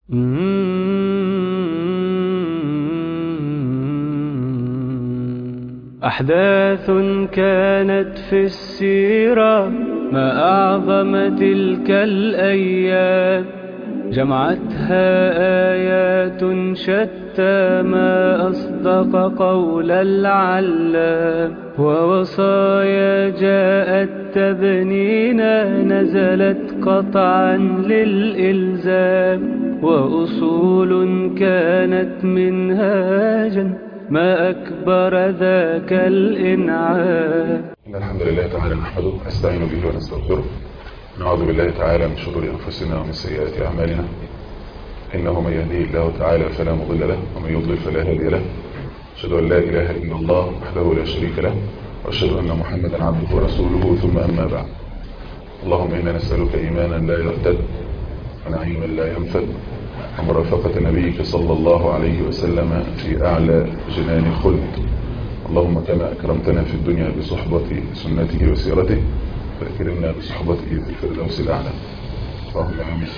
أحداث كانت في السيرة ما أعظم تلك الأيام جمعتها آيات شتى ما أصدق قول العلام ووصايا جاءت تبنينا نزلت قطعا للإلزام وأصول كانت منهاجا ما أكبر ذاك الإنعام إن الحمد لله تعالى نحمده نستعين به ونستغفره نعوذ بالله تعالى من شرور أنفسنا ومن سيئات أعمالنا إنه من يهديه الله تعالى فلا مضل له ومن يضلل فلا هادي له أشهد أن لا إله إلا الله وحده لا شريك له وأشهد أن محمدا عبده ورسوله ثم أما بعد اللهم إنا نسألك إيمانا لا يرتد ونعيما لا ينفد ومرافقة نبيك صلى الله عليه وسلم في أعلى جنان الخلد اللهم كما أكرمتنا في الدنيا بصحبة سنته وسيرته فأكرمنا بصحبته في الفردوس الأعلى اللهم آمين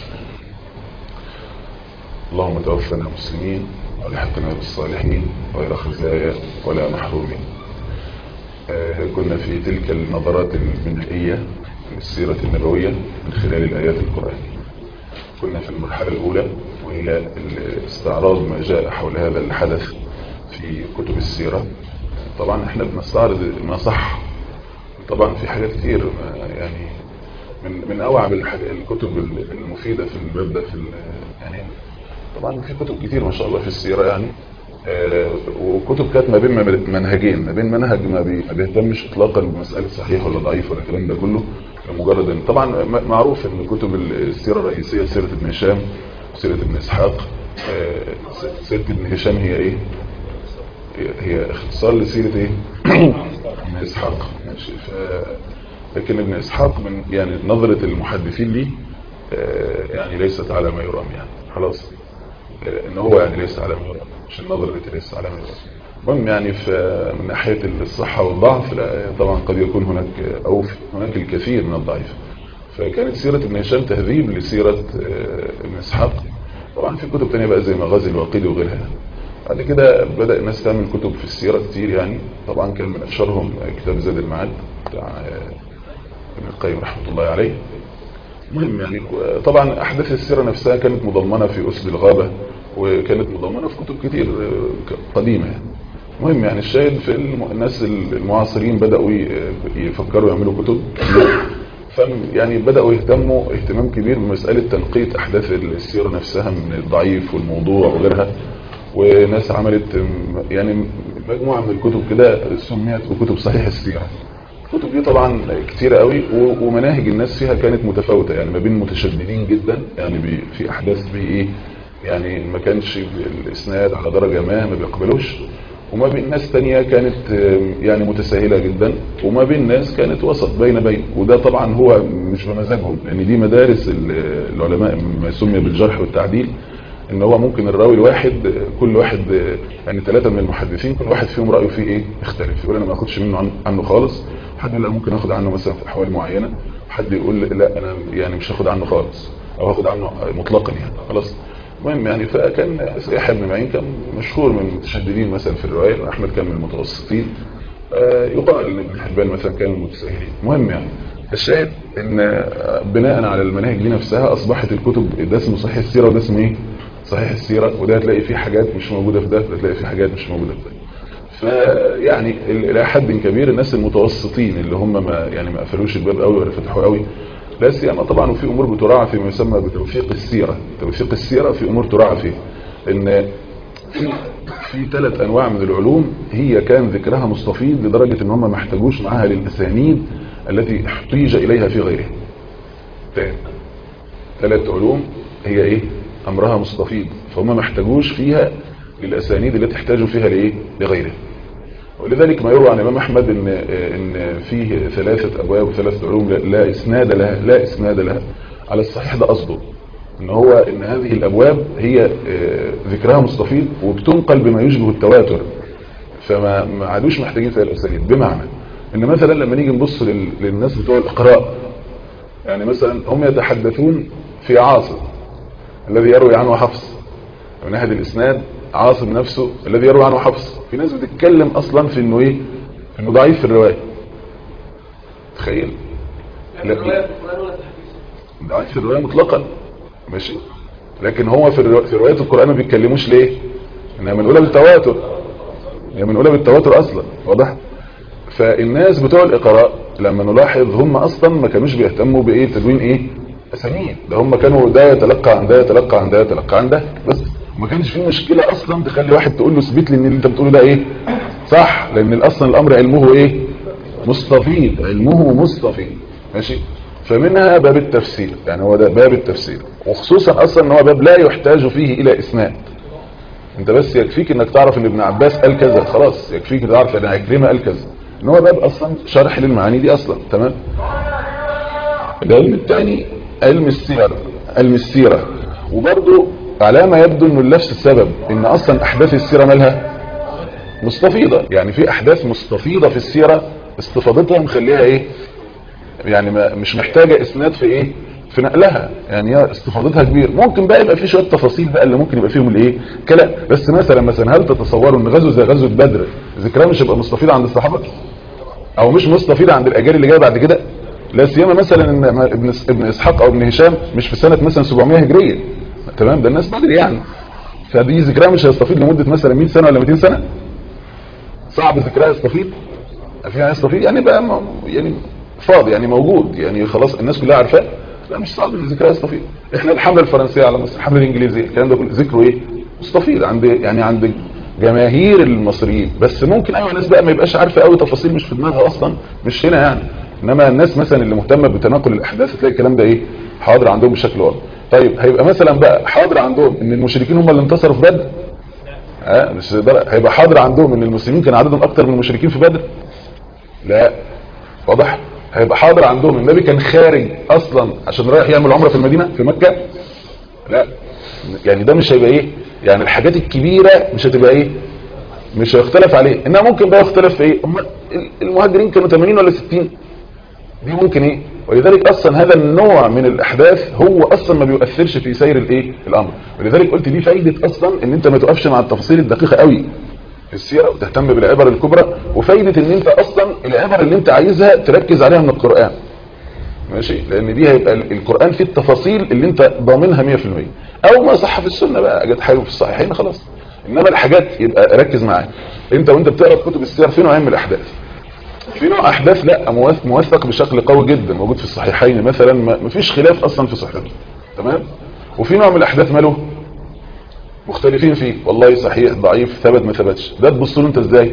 اللهم توفنا مسلمين والحقنا بالصالحين غير خزايا ولا محرومين آه كنا في تلك النظرات البنائية للسيرة النبوية من خلال الآيات القرآنية كنا في المرحلة الأولى وهي استعراض ما جاء حول هذا الحدث في كتب السيرة طبعا احنا بنستعرض ما صح طبعا في حاجات كتير يعني من من اوعب الكتب المفيدة في الباب ده في يعني طبعا في كتب كتير ما شاء الله في السيرة يعني وكتب كانت ما بين منهجين ما بين منهج ما بيهتمش اطلاقا بمسألة صحيح ولا ضعيف ولا الكلام ده كله مجرد ان طبعا معروف ان كتب السيرة الرئيسية سيرة ابن هشام سيرة ابن اسحاق سيرة ابن هشام هي ايه هي اختصار لسيرة ايه ابن اسحاق ماشي ف... لكن ابن اسحاق من يعني نظرة المحدثين لي يعني ليست على ما يرام يعني خلاص ان هو يعني ليس على ما يرام مش النظرة التي ليس على ما يرام المهم يعني في من ناحية الصحة والضعف لا طبعا قد يكون هناك او هناك الكثير من الضعيف فكانت سيرة ابن هشام تهذيب لسيرة ابن اسحاق طبعا في كتب تانية بقى زي مغازي الوقيدي وغيرها بعد كده بدأ الناس تعمل كتب في السيرة كتير يعني طبعا كان من أشهرهم كتاب زاد المعاد بتاع ابن القيم رحمة الله عليه المهم يعني طبعا أحداث السيرة نفسها كانت مضمنة في أسد الغابة وكانت مضمنة في كتب كتير قديمة يعني المهم يعني الشاهد في الناس المعاصرين بدأوا يفكروا يعملوا كتب يعني بدأوا يهتموا اهتمام كبير بمسألة تنقية أحداث السيرة نفسها من الضعيف والموضوع وغيرها وناس عملت يعني مجموعة من الكتب كده سميت بكتب صحيح السيرة الكتب دي طبعا كتيرة قوي ومناهج الناس فيها كانت متفاوتة يعني ما بين متشددين جدا يعني في أحداث بي ايه يعني ما كانش الإسناد على درجة ما ما بيقبلوش وما بين ناس تانية كانت يعني متساهلة جدا وما بين ناس كانت وسط بين بين وده طبعا هو مش بمزاجهم لان دي مدارس العلماء ما سمي بالجرح والتعديل ان هو ممكن الراوي الواحد كل واحد يعني ثلاثة من المحدثين كل واحد فيهم رأيه فيه ايه يختلف يقول انا ما اخدش منه عنه خالص حد لا ممكن اخد عنه مثلا في احوال معينة حد يقول لا انا يعني مش هاخد عنه خالص او هاخد عنه مطلقا يعني خلاص المهم يعني فكان يحيى بن معين كان مشهور من المتشددين مثلا في الرواية احمد كان من المتوسطين يقال ان ابن حبان مثلا كان من المتساهلين المهم يعني الشاهد ان بناء على المناهج دي نفسها اصبحت الكتب ده اسمه صحيح السيرة وده اسمه ايه صحيح السيرة وده هتلاقي فيه حاجات مش موجودة في ده وده هتلاقي فيه حاجات مش موجودة في ده فيعني الى حد كبير الناس المتوسطين اللي هم ما يعني ما قفلوش الباب قوي ولا فتحوه قوي لا سيما طبعا وفي امور بتراعى فيما يسمى بتوثيق السيرة توثيق السيرة في امور تراعى فيه ان في في ثلاث انواع من العلوم هي كان ذكرها مستفيض لدرجة ان هم ما احتاجوش معاها للاسانيد التي احتيج اليها في غيرها ثلاث علوم هي ايه امرها مستفيض فهم ما احتاجوش فيها للاسانيد التي احتاجوا فيها لايه لغيرها ولذلك ما يروى عن الامام احمد ان ان فيه ثلاثه ابواب وثلاثه علوم لا اسناد لها لا اسناد لها على الصحيح ده قصده ان هو ان هذه الابواب هي ذكرها مستفيض وبتنقل بما يشبه التواتر فما ما عادوش محتاجين فيها الاسانيد بمعنى ان مثلا لما نيجي نبص للناس بتوع الاقراء يعني مثلا هم يتحدثون في عاصر الذي يروي عنه حفص من ناحيه الاسناد عاصم نفسه الذي يروي عنه حفص في ناس بتتكلم اصلا في انه ايه انه ضعيف في الروايه تخيل ضعيف في الروايه مطلقا ماشي لكن هو في الروا- في روايات القران ما بيتكلموش ليه انها منقوله بالتواتر هي منقوله بالتواتر اصلا واضح فالناس بتوع الاقراء لما نلاحظ هم اصلا ما كانوش بيهتموا بايه تدوين ايه اسانيد ده هم كانوا ده يتلقى عن ده يتلقى عن ده يتلقى عن ده بس ما كانش في مشكله اصلا تخلي واحد تقول له اثبت لي ان اللي انت بتقوله ده ايه صح لان اصلا الامر علمه ايه مستفيض علمه مستفيض ماشي فمنها باب التفسير يعني هو ده باب التفسير وخصوصا اصلا ان هو باب لا يحتاج فيه الى اسناد انت بس يكفيك انك تعرف ان ابن عباس قال كذا خلاص يكفيك تعرف ان عكرمه قال كذا ان هو باب اصلا شرح للمعاني دي اصلا تمام العلم الثاني علم السير علم السيره وبرضه على ما يبدو انه لنفس السبب ان اصلا احداث السيره مالها مستفيضه يعني في احداث مستفيضه في السيره استفاضتها مخليها ايه يعني ما مش محتاجه اسناد في ايه في نقلها يعني هي استفاضتها كبير ممكن بقى يبقى في شويه تفاصيل بقى اللي ممكن يبقى فيهم الايه كلام بس مثلا مثلا هل تتصوروا ان غزوه زي غزوه بدر ذكرها مش هيبقى مستفيض عند الصحابه او مش مستفيض عند الاجيال اللي جايه بعد كده لا سيما مثلا ان ابن ابن اسحاق او ابن هشام مش في سنه مثلا 700 هجريه تمام ده الناس بدري يعني فدي ذكرها مش هيستفيض لمده مثلا 100 سنه ولا 200 سنه صعب ذكرها يستفيض فيها يستفيض يعني بقى م- يعني فاضي يعني موجود يعني خلاص الناس كلها عارفاه لا مش صعب ان ذكرها يستفيض احنا الحمله الفرنسيه على مصر الحمله الانجليزيه الكلام ده كله ذكره ايه مستفيض عند يعني عند جماهير المصريين بس ممكن ايوه ناس بقى ما يبقاش عارفه قوي تفاصيل مش في دماغها اصلا مش هنا يعني انما الناس مثلا اللي مهتمه بتناقل الاحداث تلاقي الكلام ده ايه حاضر عندهم بشكل واضح طيب هيبقى مثلا بقى حاضر عندهم ان المشركين هم اللي انتصروا في بدر ها مش ده هيبقى حاضر عندهم ان المسلمين كان عددهم اكتر من المشركين في بدر لا واضح هيبقى حاضر عندهم النبي كان خارج اصلا عشان رايح يعمل عمره في المدينه في مكه لا يعني ده مش هيبقى ايه يعني الحاجات الكبيره مش هتبقى ايه مش هيختلف عليه انها ممكن بقى يختلف في ايه هم المهاجرين كانوا 80 ولا 60 دي ممكن ايه ولذلك اصلا هذا النوع من الاحداث هو اصلا ما بيؤثرش في سير الايه الامر ولذلك قلت دي فايده اصلا ان انت ما تقفش مع التفاصيل الدقيقه قوي في السيره وتهتم بالعبر الكبرى وفايده ان انت اصلا العبر اللي انت عايزها تركز عليها من القران ماشي لان دي هيبقى ال- القران فيه التفاصيل اللي انت ضامنها 100% او ما صح في السنه بقى جت حاجه في الصحيحين خلاص انما الحاجات يبقى ركز معاها انت وانت بتقرا في كتب السير في نوعين من الاحداث في نوع احداث لا موث- موثق بشكل قوي جدا موجود في الصحيحين مثلا ما ما فيش خلاف اصلا في صحته تمام وفي نوع من الاحداث ماله مختلفين فيه والله صحيح ضعيف ثبت ما ثبتش ده تبص له انت ازاي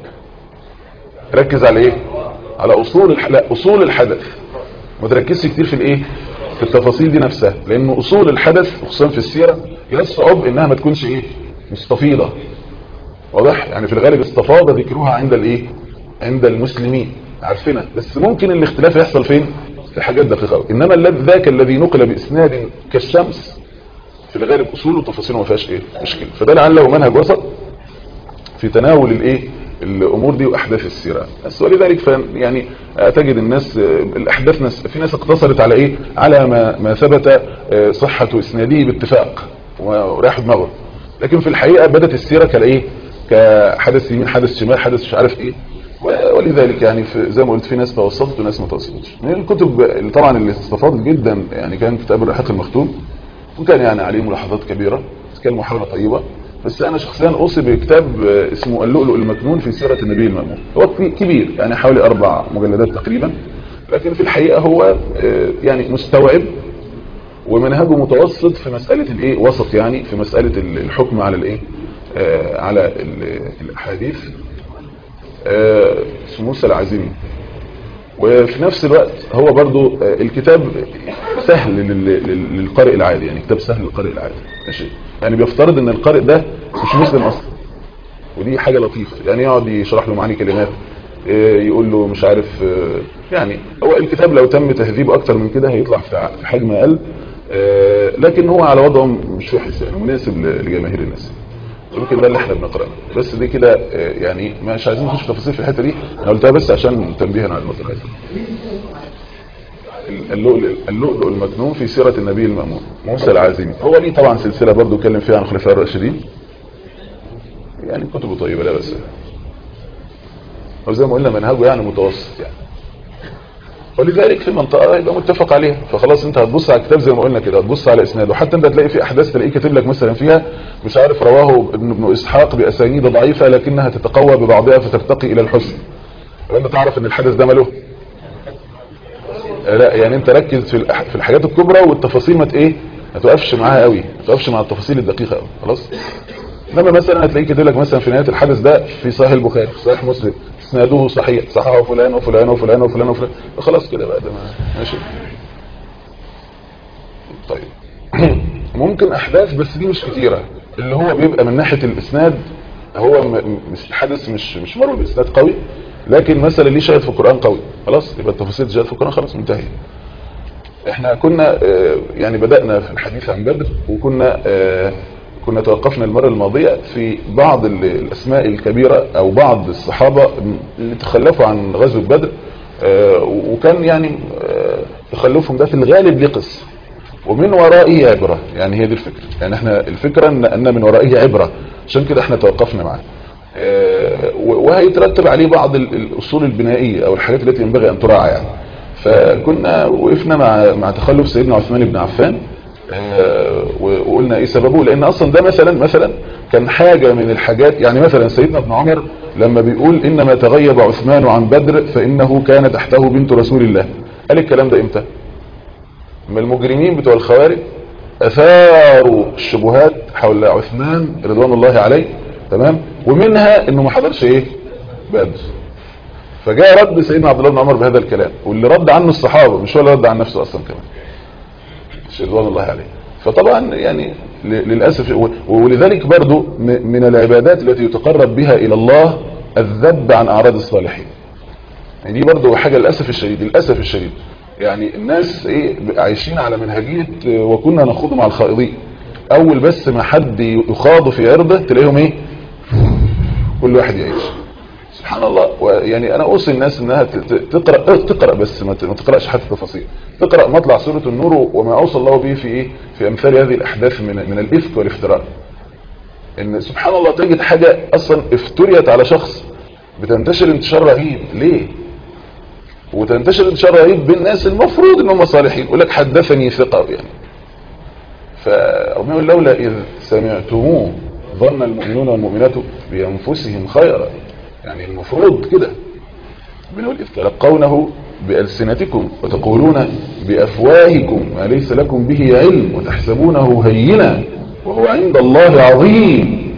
ركز على ايه على اصول الح... لا اصول الحدث ما تركزش كتير في الايه في التفاصيل دي نفسها لان اصول الحدث خصوصا في السيره يصعب انها ما تكونش ايه مستفيضه واضح يعني في الغالب استفاض ذكرها عند الايه عند المسلمين عارفينها بس ممكن الاختلاف يحصل فين في حاجات دقيقه أوي. انما الذي ذاك الذي نقل باسناد كالشمس في الغالب اصوله وتفاصيله ما فيهاش ايه مشكله فده لعله منهج وسط في تناول الايه الامور دي واحداث السيره بس ولذلك ف يعني تجد الناس آه، الاحداث ناس في ناس اقتصرت على ايه على ما ما ثبت آه، صحه اسناده باتفاق وراح دماغه لكن في الحقيقه بدت السيره كالايه كحدث يمين حدث شمال حدث مش عارف ايه و- ولذلك يعني في زي ما قلت في ناس توسطت وناس ما توسطتش من الكتب اللي طبعا اللي استفادت جدا يعني كان كتاب الرحاق المختوم وكان يعني عليه ملاحظات كبيرة بس كان محاولة طيبة بس أنا شخصيا أوصي بكتاب آه، اسمه اللؤلؤ المكنون في سيرة النبي المأمون هو كبي- كبير يعني حوالي أربع مجلدات تقريبا لكن في الحقيقة هو آه، يعني مستوعب ومنهجه متوسط في مسألة الإيه وسط يعني في مسألة ال- الحكم على الإيه آه، على ال- الأحاديث آه، اسمه موسى العزيمي وفي نفس الوقت هو برضو آه، الكتاب سهل لل- لل- للقارئ العادي يعني كتاب سهل للقارئ العادي ماشي يعني بيفترض ان القارئ ده مش مسلم اصلا ودي حاجة لطيفة يعني يقعد يشرح له معاني كلمات آه، يقول له مش عارف آه، يعني هو الكتاب لو تم تهذيبه اكتر من كده هيطلع في ع- في حجم اقل آه، لكن هو على وضعه مش وحش يعني مناسب ل- لجماهير الناس يمكن ده اللي احنا بنقراه بس دي كده آه، يعني مش عايزين نخش في تفاصيل في الحته دي انا قلتها بس عشان تنبيها على النقطه دي اللؤلؤ اللؤلؤ المكنون في سيرة النبي المأمون موسى العازمي هو ليه طبعا سلسلة برضو اتكلم فيها عن الخلفاء الراشدين يعني كتبه طيبة لا بس هو زي ما قلنا منهجه يعني متوسط يعني ولذلك في منطقة يبقى متفق عليها فخلاص انت هتبص على الكتاب زي ما قلنا كده هتبص على اسناده حتى انت تلاقي في احداث تلاقيه كاتب لك مثلا فيها مش عارف رواه ابن ابن اسحاق باسانيد ضعيفة لكنها تتقوى ببعضها فترتقي الى الحسن انت تعرف ان الحدث ده ماله لا يعني انت ركز في الأح- في الحاجات الكبرى والتفاصيل ما ت- ايه ما توقفش معاها قوي ما توقفش مع التفاصيل الدقيقه قوي خلاص انما مثلا هتلاقيه كاتب لك مثلا في نهايه الحدث ده في صحيح البخاري في صحيح مسلم اسناده صحيح صححه فلان وفلان وفلان وفلان وفلان خلاص كده بقى ده ما- ماشي طيب ممكن احداث بس دي مش كتيره اللي هو بيبقى من ناحيه الاسناد هو م- م- مش الحدث مش مش مروي باسناد قوي لكن مثلا ليه شاهد في القران قوي خلاص يبقى التفاصيل شاهد في القران خلاص منتهي احنا كنا آه، يعني بدأنا في الحديث عن بدر وكنا آه، كنا توقفنا المرة الماضية في بعض ال- الأسماء الكبيرة أو بعض الصحابة اللي تخلفوا عن غزوة بدر آه، وكان يعني آه، تخلفهم ده في الغالب ليه قصة ومن ورائه عبرة يعني هي دي الفكرة يعني احنا الفكرة ان, أن من ورائه عبرة عشان كده احنا توقفنا معاه آه، وهيترتب عليه بعض ال- الأصول البنائية أو الحاجات التي ينبغي أن تراعى يعني فكنا وقفنا مع مع تخلف سيدنا عثمان بن عفان آه، وقلنا ايه سببه لان اصلا ده مثلا مثلا كان حاجة من الحاجات يعني مثلا سيدنا ابن عمر لما بيقول انما تغيب عثمان عن بدر فانه كان تحته بنت رسول الله قال الكلام ده امتى من المجرمين بتوع الخوارج اثاروا الشبهات حول عثمان رضوان الله عليه تمام ومنها انه ما حضرش ايه بدر فجاء رد سيدنا عبد الله بن عمر بهذا الكلام واللي رد عنه الصحابه مش هو اللي رد عن نفسه اصلا كمان مش رضوان الله عليه فطبعا يعني ل- للاسف و- ولذلك برضو م- من العبادات التي يتقرب بها الى الله الذب عن اعراض الصالحين يعني دي برضو حاجه للاسف الشديد للاسف الشديد يعني الناس ايه عايشين على منهجيه آه، وكنا نخوض مع الخائضين اول بس ما حد يخاض في عرضه تلاقيهم ايه كل واحد يعيش سبحان الله يعني انا اوصي الناس انها ت- ت- تقرا تقرا بس ما ت- ما تقراش حتى التفاصيل تقرا مطلع سوره النور وما اوصى الله به في ايه في امثال هذه الاحداث من من الافك والافتراء ان سبحان الله تجد حاجه اصلا افتريت على شخص بتنتشر انتشار رهيب ليه وتنتشر انتشار رهيب بين ناس المفروض ان هم صالحين يقول لك حدثني ثقه يعني فربنا يقول لولا اذ سمعتموه ظن المؤمنون والمؤمنات بانفسهم خيرا يعني المفروض كده بنقول إذ تلقونه بألسنتكم وتقولون بأفواهكم ما ليس لكم به علم وتحسبونه هينا وهو عند الله عظيم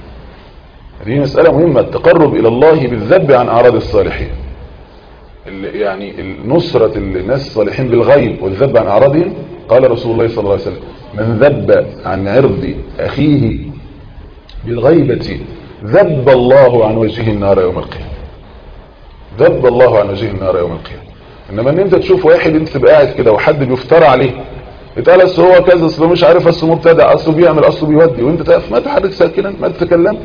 هذه مسألة مهمة التقرب إلى الله بالذب عن أعراض الصالحين ال- يعني نصرة الناس الصالحين بالغيب والذب عن أعراضهم قال رسول الله صلى الله عليه وسلم من ذب عن عرض أخيه بالغيبة ذب الله عن وجهه النار يوم القيامة ذب الله عن وجهه النار يوم القيامة انما ان انت تشوف واحد انت تبقى قاعد كده وحد بيفترى عليه يتقال اصل هو كذا اصل مش عارف اصل مبتدع اصل بيعمل اصل بيودي وانت تقف ما تحرك ساكنا ما تتكلم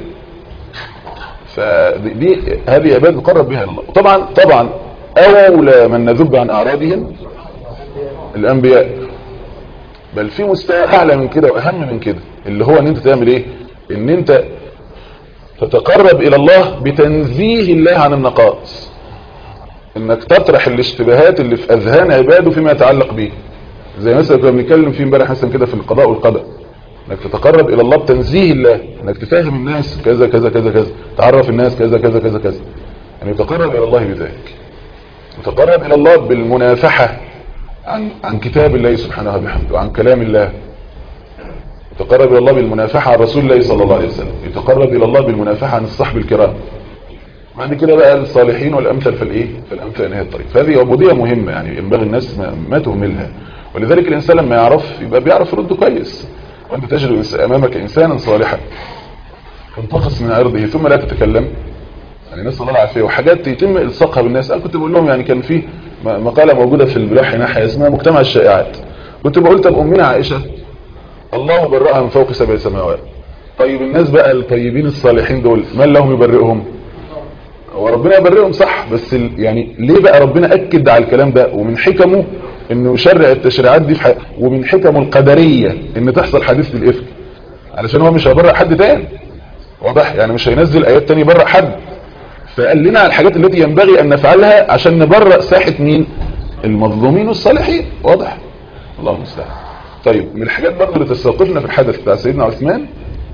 فدي دي هذه عباده تقرب بها الله طبعا طبعا اولى من نذب عن اعراضهم الانبياء بل في مستوى اعلى من كده واهم من كده اللي هو ان انت تعمل ايه ان انت تتقرب الى الله بتنزيه الله عن النقائص انك تطرح الاشتباهات اللي في اذهان عباده فيما يتعلق به زي مثلا كنا بنتكلم فيه امبارح مثلا كده في القضاء والقدر انك تتقرب الى الله بتنزيه الله انك تفهم الناس كذا كذا كذا كذا تعرف الناس كذا كذا كذا كذا يعني يتقرب الى الله بذلك يتقرب الى الله بالمنافحة عن عن كتاب الله سبحانه وبحمده وعن كلام الله يتقرب الى الله بالمنافحة عن رسول الله صلى الله عليه وسلم يتقرب الى الله بالمنافحة عن الصحب الكرام بعد كده بقى الصالحين والامثل في الايه في الامثل نهايه الطريق فهذه عبوديه مهمه يعني ينبغي الناس ما, ما تهملها ولذلك الانسان لما يعرف يبقى بيعرف يرد كويس وانت تجد امامك انسانا صالحا تنتقص من عرضه ثم لا تتكلم يعني نسال الله العافيه وحاجات يتم الصاقها بالناس انا كنت بقول لهم يعني كان في مقاله موجوده في البلاح ناحيه اسمها مجتمع الشائعات كنت بقول طب امنا عائشه الله برأها من فوق سبع سماوات طيب الناس بقى الطيبين الصالحين دول من لهم يبرئهم وربنا يبرئهم صح بس ال- يعني ليه بقى ربنا اكد على الكلام ده ومن حكمه انه يشرع التشريعات دي في حق ومن حكمه القدريه ان تحصل حادثه الافك علشان هو مش هيبرئ حد تاني واضح يعني مش هينزل ايات تاني يبرئ حد فقال لنا على الحاجات التي ينبغي ان نفعلها عشان نبرئ ساحه مين المظلومين والصالحين واضح الله المستعان طيب من الحاجات برضه اللي تستوقفنا في الحدث بتاع سيدنا عثمان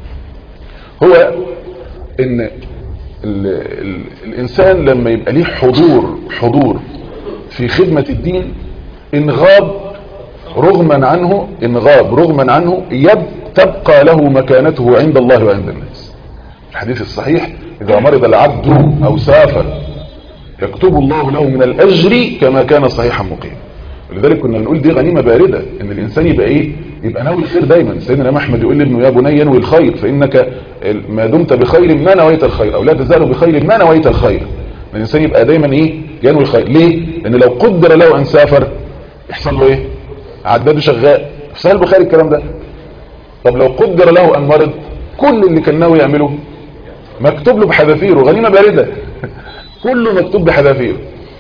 هو ان ال ال الانسان لما يبقى ليه حضور حضور في خدمة الدين ان غاب رغما عنه ان غاب رغما عنه يب تبقى له مكانته عند الله وعند الناس الحديث الصحيح اذا مرض العبد او سافر يكتب الله له من الاجر كما كان صحيحا مقيما ولذلك كنا نقول دي غنيمة باردة ان الانسان يبقى ايه يبقى ناوي الخير دايما سيدنا الامام احمد يقول لابنه يا بني انوي الخير فانك ما دمت بخير ما نويت الخير او لا تزال بخير ما نويت الخير الانسان يبقى دايما ايه ينوي الخير ليه لان لو قدر له ان سافر يحصل له ايه عداده شغال في صحيح البخاري الكلام ده طب لو قدر له ان مرض كل اللي كان ناوي يعمله مكتوب له بحذافيره غنيمه بارده كله مكتوب بحذافيره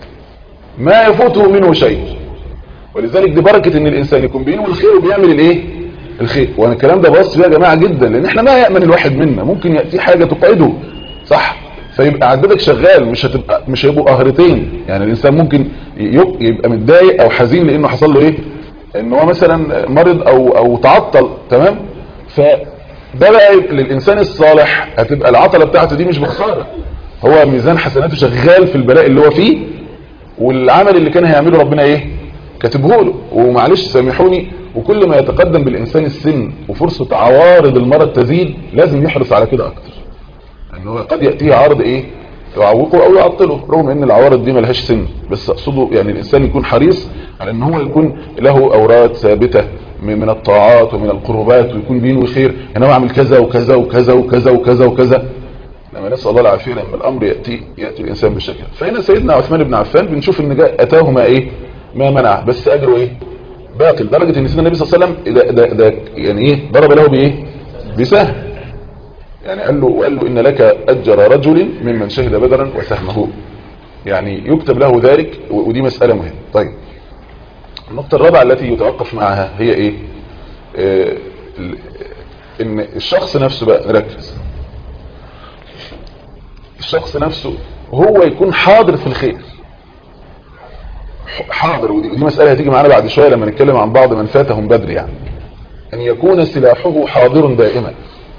ما يفوته منه شيء ولذلك دي بركة ان الانسان يكون بينه الخير وبيعمل الايه الخير وانا الكلام ده بص فيه يا جماعة جدا لان احنا ما يأمن الواحد منا ممكن يأتي حاجة تقعده صح فيبقى عددك شغال مش هتبقى مش هيبقوا قهرتين يعني الانسان ممكن يبقى متضايق او حزين لانه حصل له ايه ان هو مثلا مرض او او تعطل تمام فده بقى للانسان الصالح هتبقى العطلة بتاعته دي مش بخسارة هو ميزان حسناته شغال في البلاء اللي هو فيه والعمل اللي كان هيعمله ربنا ايه كاتبه له ومعلش سامحوني وكل ما يتقدم بالإنسان السن وفرصة عوارض المرض تزيد لازم يحرص على كده أكتر أنه قد يأتيه عرض إيه يعوقه أو يعطله رغم أن العوارض دي ملهاش سن بس أقصده يعني الإنسان يكون حريص على أن هو يكون له أوراد ثابتة من الطاعات ومن القربات ويكون بينه خير أنا أعمل كذا وكذا وكذا وكذا وكذا وكذا لما نسأل الله العافية لما الأمر يأتي يأتي الإنسان بالشكل فهنا سيدنا عثمان بن عفان بنشوف أن جاء أتاه ما إيه ما منع بس اجره ايه باطل لدرجه ان سيدنا النبي صلى الله عليه وسلم ده, ده, ده يعني ايه ضرب له بايه بسهم يعني قال له قال له ان لك اجر رجل ممن شهد بدرا وسهمه يعني يكتب له ذلك ودي مساله مهمه طيب النقطه الرابعه التي يتوقف معها هي ايه آه ان الشخص نفسه بقى نركز الشخص نفسه هو يكون حاضر في الخير حاضر ودي مسألة هتيجي معانا بعد شوية لما نتكلم عن بعض من فاتهم بدري يعني أن يكون سلاحه حاضر دائما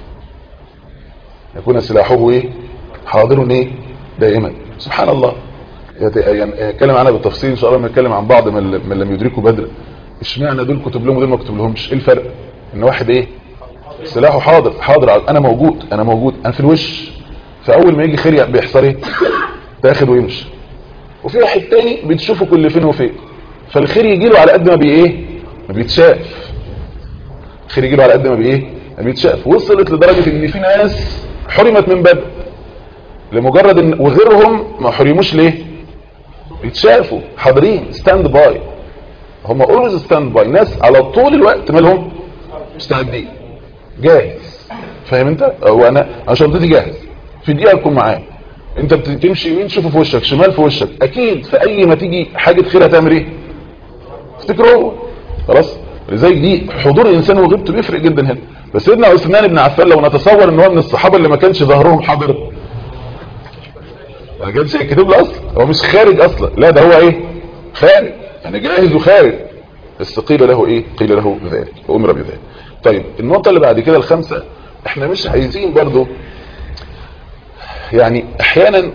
يكون سلاحه إيه حاضر إيه دائما سبحان الله يعني نتكلم عنها بالتفصيل إن شاء الله لما نتكلم عن بعض من لم يدركوا بدر اشمعنى دول كتب لهم ودول ما كتب لهمش ايه الفرق ان واحد ايه سلاحه حاضر حاضر انا موجود انا موجود انا في الوش فاول ما يجي خير بيحصل ايه تاخد ويمشي وفي واحد تاني بتشوفه كل فين وفين فالخير يجي له على قد ما بي ايه ما بيتشاف الخير يجي له على قد ما بي ايه ما بيتشاف وصلت لدرجة ان في ناس حرمت من بدر لمجرد ان وغيرهم ما حرموش ليه بيتشافوا حاضرين ستاند باي هم اولويز ستاند باي ناس على طول الوقت مالهم مستعدين جاهز فاهم انت هو انا انا شنطتي جاهز في دقيقه اكون معاك انت بتمشي يمين تشوفه في وشك شمال في وشك اكيد في اي ما تيجي حاجه خير هتعمل ايه افتكره خلاص لذلك دي حضور الانسان وغيبته بيفرق جدا هنا بس سيدنا عثمان بن عفان لو نتصور ان هو من الصحابه اللي ما كانش ظهرهم حاضر ما كانش كتب له اصلا هو مش خارج اصلا لا ده هو ايه خارج يعني جاهز وخارج بس قيل له ايه قيل له ذلك وامر بذلك طيب النقطه اللي بعد كده الخامسه احنا مش عايزين برضو يعني احيانا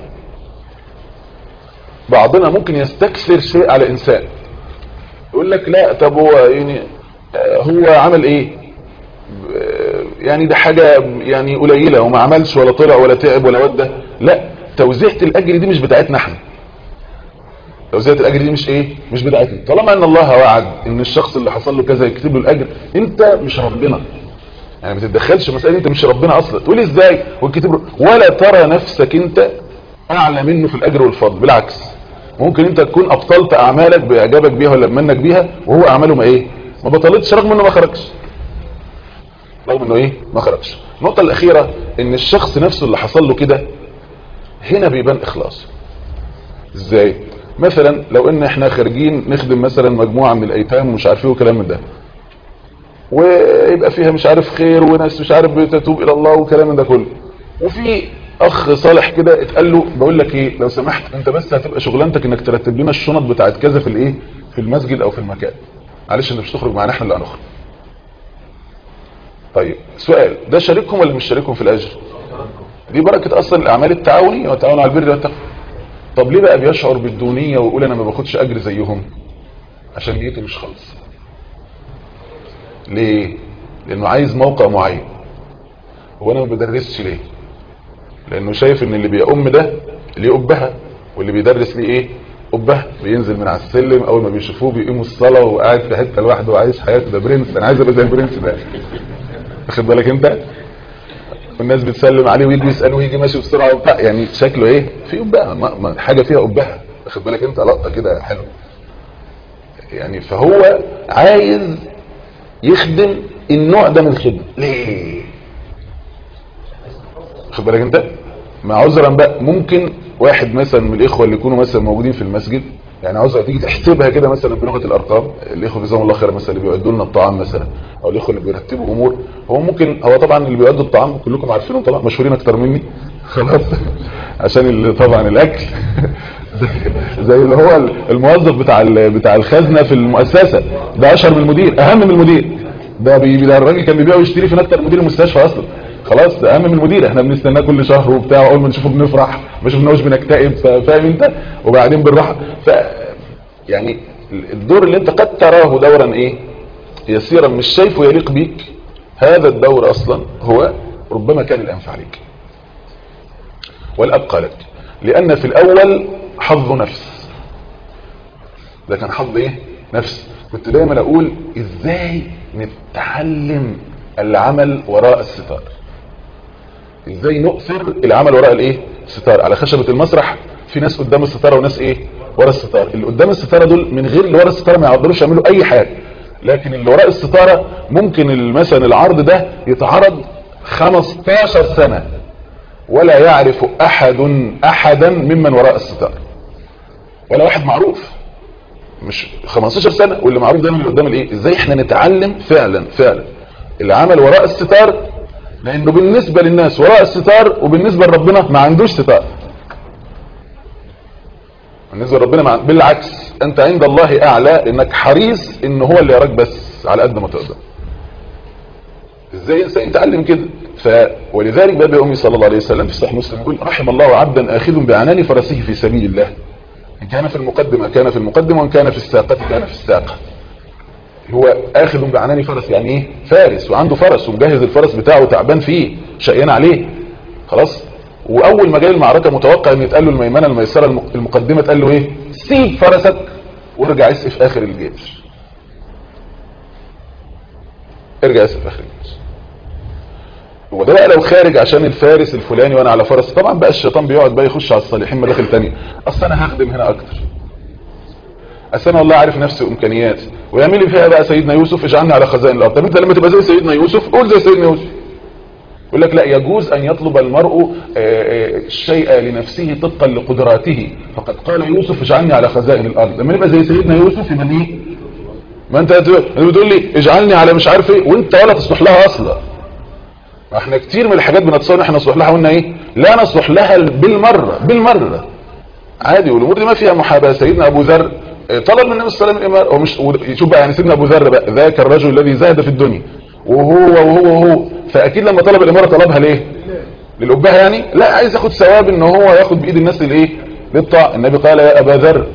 بعضنا ممكن يستكثر شيء على انسان يقول لك لا طب هو يعني هو عمل ايه يعني ده حاجة يعني قليلة وما عملش ولا طلع ولا تعب ولا ودى لا توزيعة الاجر دي مش بتاعتنا احنا توزيعة الاجر دي مش ايه مش بتاعتنا طالما ان الله وعد ان الشخص اللي حصل له كذا يكتب له الاجر انت مش ربنا يعني ما تتدخلش مسألة انت مش ربنا اصلا تقول ازاي والكتاب ولا ترى نفسك انت اعلى منه في الاجر والفضل بالعكس ممكن انت تكون ابطلت اعمالك باعجابك بيها ولا بمنك بيها وهو اعماله ما ايه ما بطلتش رغم انه ما خرجش رغم انه ايه ما خرجش النقطة الاخيرة ان الشخص نفسه اللي حصل له كده هنا بيبان اخلاصه ازاي مثلا لو ان احنا خارجين نخدم مثلا مجموعه من الايتام ومش عارف ايه وكلام من ده ويبقى فيها مش عارف خير وناس مش عارف بتتوب الى الله وكلام من ده كله وفي اخ صالح كده اتقال له بقول لك ايه لو سمحت انت بس هتبقى شغلانتك انك ترتب لنا الشنط بتاعت كذا في الايه في المسجد او في المكان معلش انت مش تخرج معانا احنا اللي هنخرج طيب سؤال ده شارككم ولا مش شارككم في الاجر دي بركه اصلا الاعمال التعاونيه والتعاون على البر والتقوى طب ليه بقى بيشعر بالدونيه ويقول انا ما باخدش اجر زيهم عشان نيته مش خالص ليه لانه عايز موقع معين هو انا ما بدرسش ليه لانه شايف ان اللي بيأم ده ليه أبها واللي بيدرس ليه ايه أبها بينزل من على السلم اول ما بيشوفوه بيقيموا الصلاه وقاعد في حته لوحده وعايش حياته ده برنس انا عايز ابقى زي البرنس ده واخد بالك انت والناس بتسلم عليه ويجي يساله ويجي ماشي بسرعه وبتاع يعني شكله ايه في أبها ما ما حاجه فيها أبها واخد بالك انت لقطه كده حلوه يعني فهو عايز يخدم النوع ده من الخدمه ليه خد بالك انت مع عذرا بقى ممكن واحد مثلا من الاخوه اللي يكونوا مثلا موجودين في المسجد يعني عذرا تيجي تحسبها كده مثلا بلغه الارقام الاخوه جزاهم الله خير مثلا اللي بيعدوا لنا الطعام مثلا او الاخوه اللي بيرتبوا امور هو ممكن هو طبعا اللي بيعدوا الطعام كلكم عارفينهم طبعا مشهورين اكتر مني خلاص عشان اللي طبعا الاكل زي اللي هو الموظف بتاع بتاع الخزنه في المؤسسه ده اشهر من المدير اهم من المدير ده بي ده الراجل كان بيبيع ويشتري في اكتر مدير المستشفى اصلا خلاص ده اهم من المدير احنا بنستناه كل شهر وبتاع اول ما نشوفه بنفرح ما شفناهوش بنكتئب فاهم انت وبعدين بالراحه ف يعني الدور اللي انت قد تراه دورا ايه يسيرا مش شايفه يليق بيك هذا الدور اصلا هو ربما كان الانفع لك والابقى لك لان في الاول حظ نفس ده كان حظ ايه نفس كنت دايما اقول ازاي نتعلم العمل وراء الستار ازاي نؤثر العمل وراء الايه الستار على خشبة المسرح في ناس قدام الستارة وناس ايه ورا الستارة اللي قدام الستارة دول من غير اللي ورا الستارة ما يقدروش يعملوا اي حاجة لكن اللي وراء الستارة ممكن مثلا العرض ده يتعرض 15 سنة ولا يعرف احد احدا ممن وراء الستار ولا واحد معروف مش 15 سنة واللي معروف دايما اللي قدام الايه ازاي احنا نتعلم فعلا فعلا العمل وراء الستار لانه بالنسبة للناس وراء الستار وبالنسبة لربنا ما عندوش ستار بالنسبة لربنا مع... بالعكس انت عند الله اعلى لانك حريص ان هو اللي يراك بس على قد ما تقدر ازاي انسان يتعلم كده ف ولذلك باب امي صلى الله عليه وسلم في صحيح مسلم يقول رحم الله عبدا اخذ بعنان فرسه في سبيل الله ان كان في المقدمه كان في المقدمه وان كان في الساقه كان في الساقه هو اخذ بعنان فرس يعني ايه فارس وعنده فرس ومجهز الفرس بتاعه تعبان فيه شقيان عليه خلاص واول ما جاي المعركه متوقع ان يتقال له الميمنه الميسره المقدمه تقال له ايه سيب فرسك وارجع اسقف في اخر الجيش ارجع اسقف في اخر الجيش وده بقى لو خارج عشان الفارس الفلاني وانا على فرس طبعا بقى الشيطان بيقعد بقى يخش على الصالحين مداخل تانية اصل انا هخدم هنا اكتر اصل انا والله عارف نفسي وامكانياتي ويعمل لي فيها بقى سيدنا يوسف اجعلني على خزائن الارض طب انت لما تبقى زي سيدنا يوسف قول زي سيدنا يوسف يقول لك لا يجوز ان يطلب المرء الشيء لنفسه طبقا لقدراته فقد قال يوسف اجعلني على خزائن الارض لما نبقى زي سيدنا يوسف يبقى ايه ما انت بتقول لي اجعلني على مش عارف ايه وانت ولا تصلح لها اصلا احنا كتير من الحاجات بنتصور احنا نصلح لها قلنا ايه لا نصلح لها بالمره بالمره عادي والامور دي ما فيها محاباه سيدنا ابو ذر طلب من النبي صلى الله عليه وسلم الاماره ومش شوف بقى يعني سيدنا ابو ذر بقى ذاك الرجل الذي زهد في الدنيا وهو وهو وهو فاكيد لما طلب الاماره طلبها ليه للابهه يعني لا عايز ياخد ثواب ان هو ياخد بايد الناس الايه للطاعه النبي قال يا ابا ذر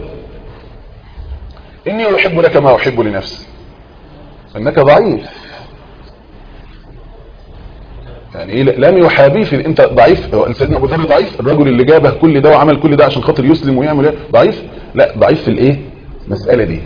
اني احب لك ما احب لنفسي انك ضعيف يعني ايه لم يحابيه في انت ضعيف هو سيدنا ابو ذر ضعيف الرجل اللي جابه كل ده وعمل كل ده عشان خاطر يسلم ويعمل ايه ضعيف لا ضعيف في الايه المساله دي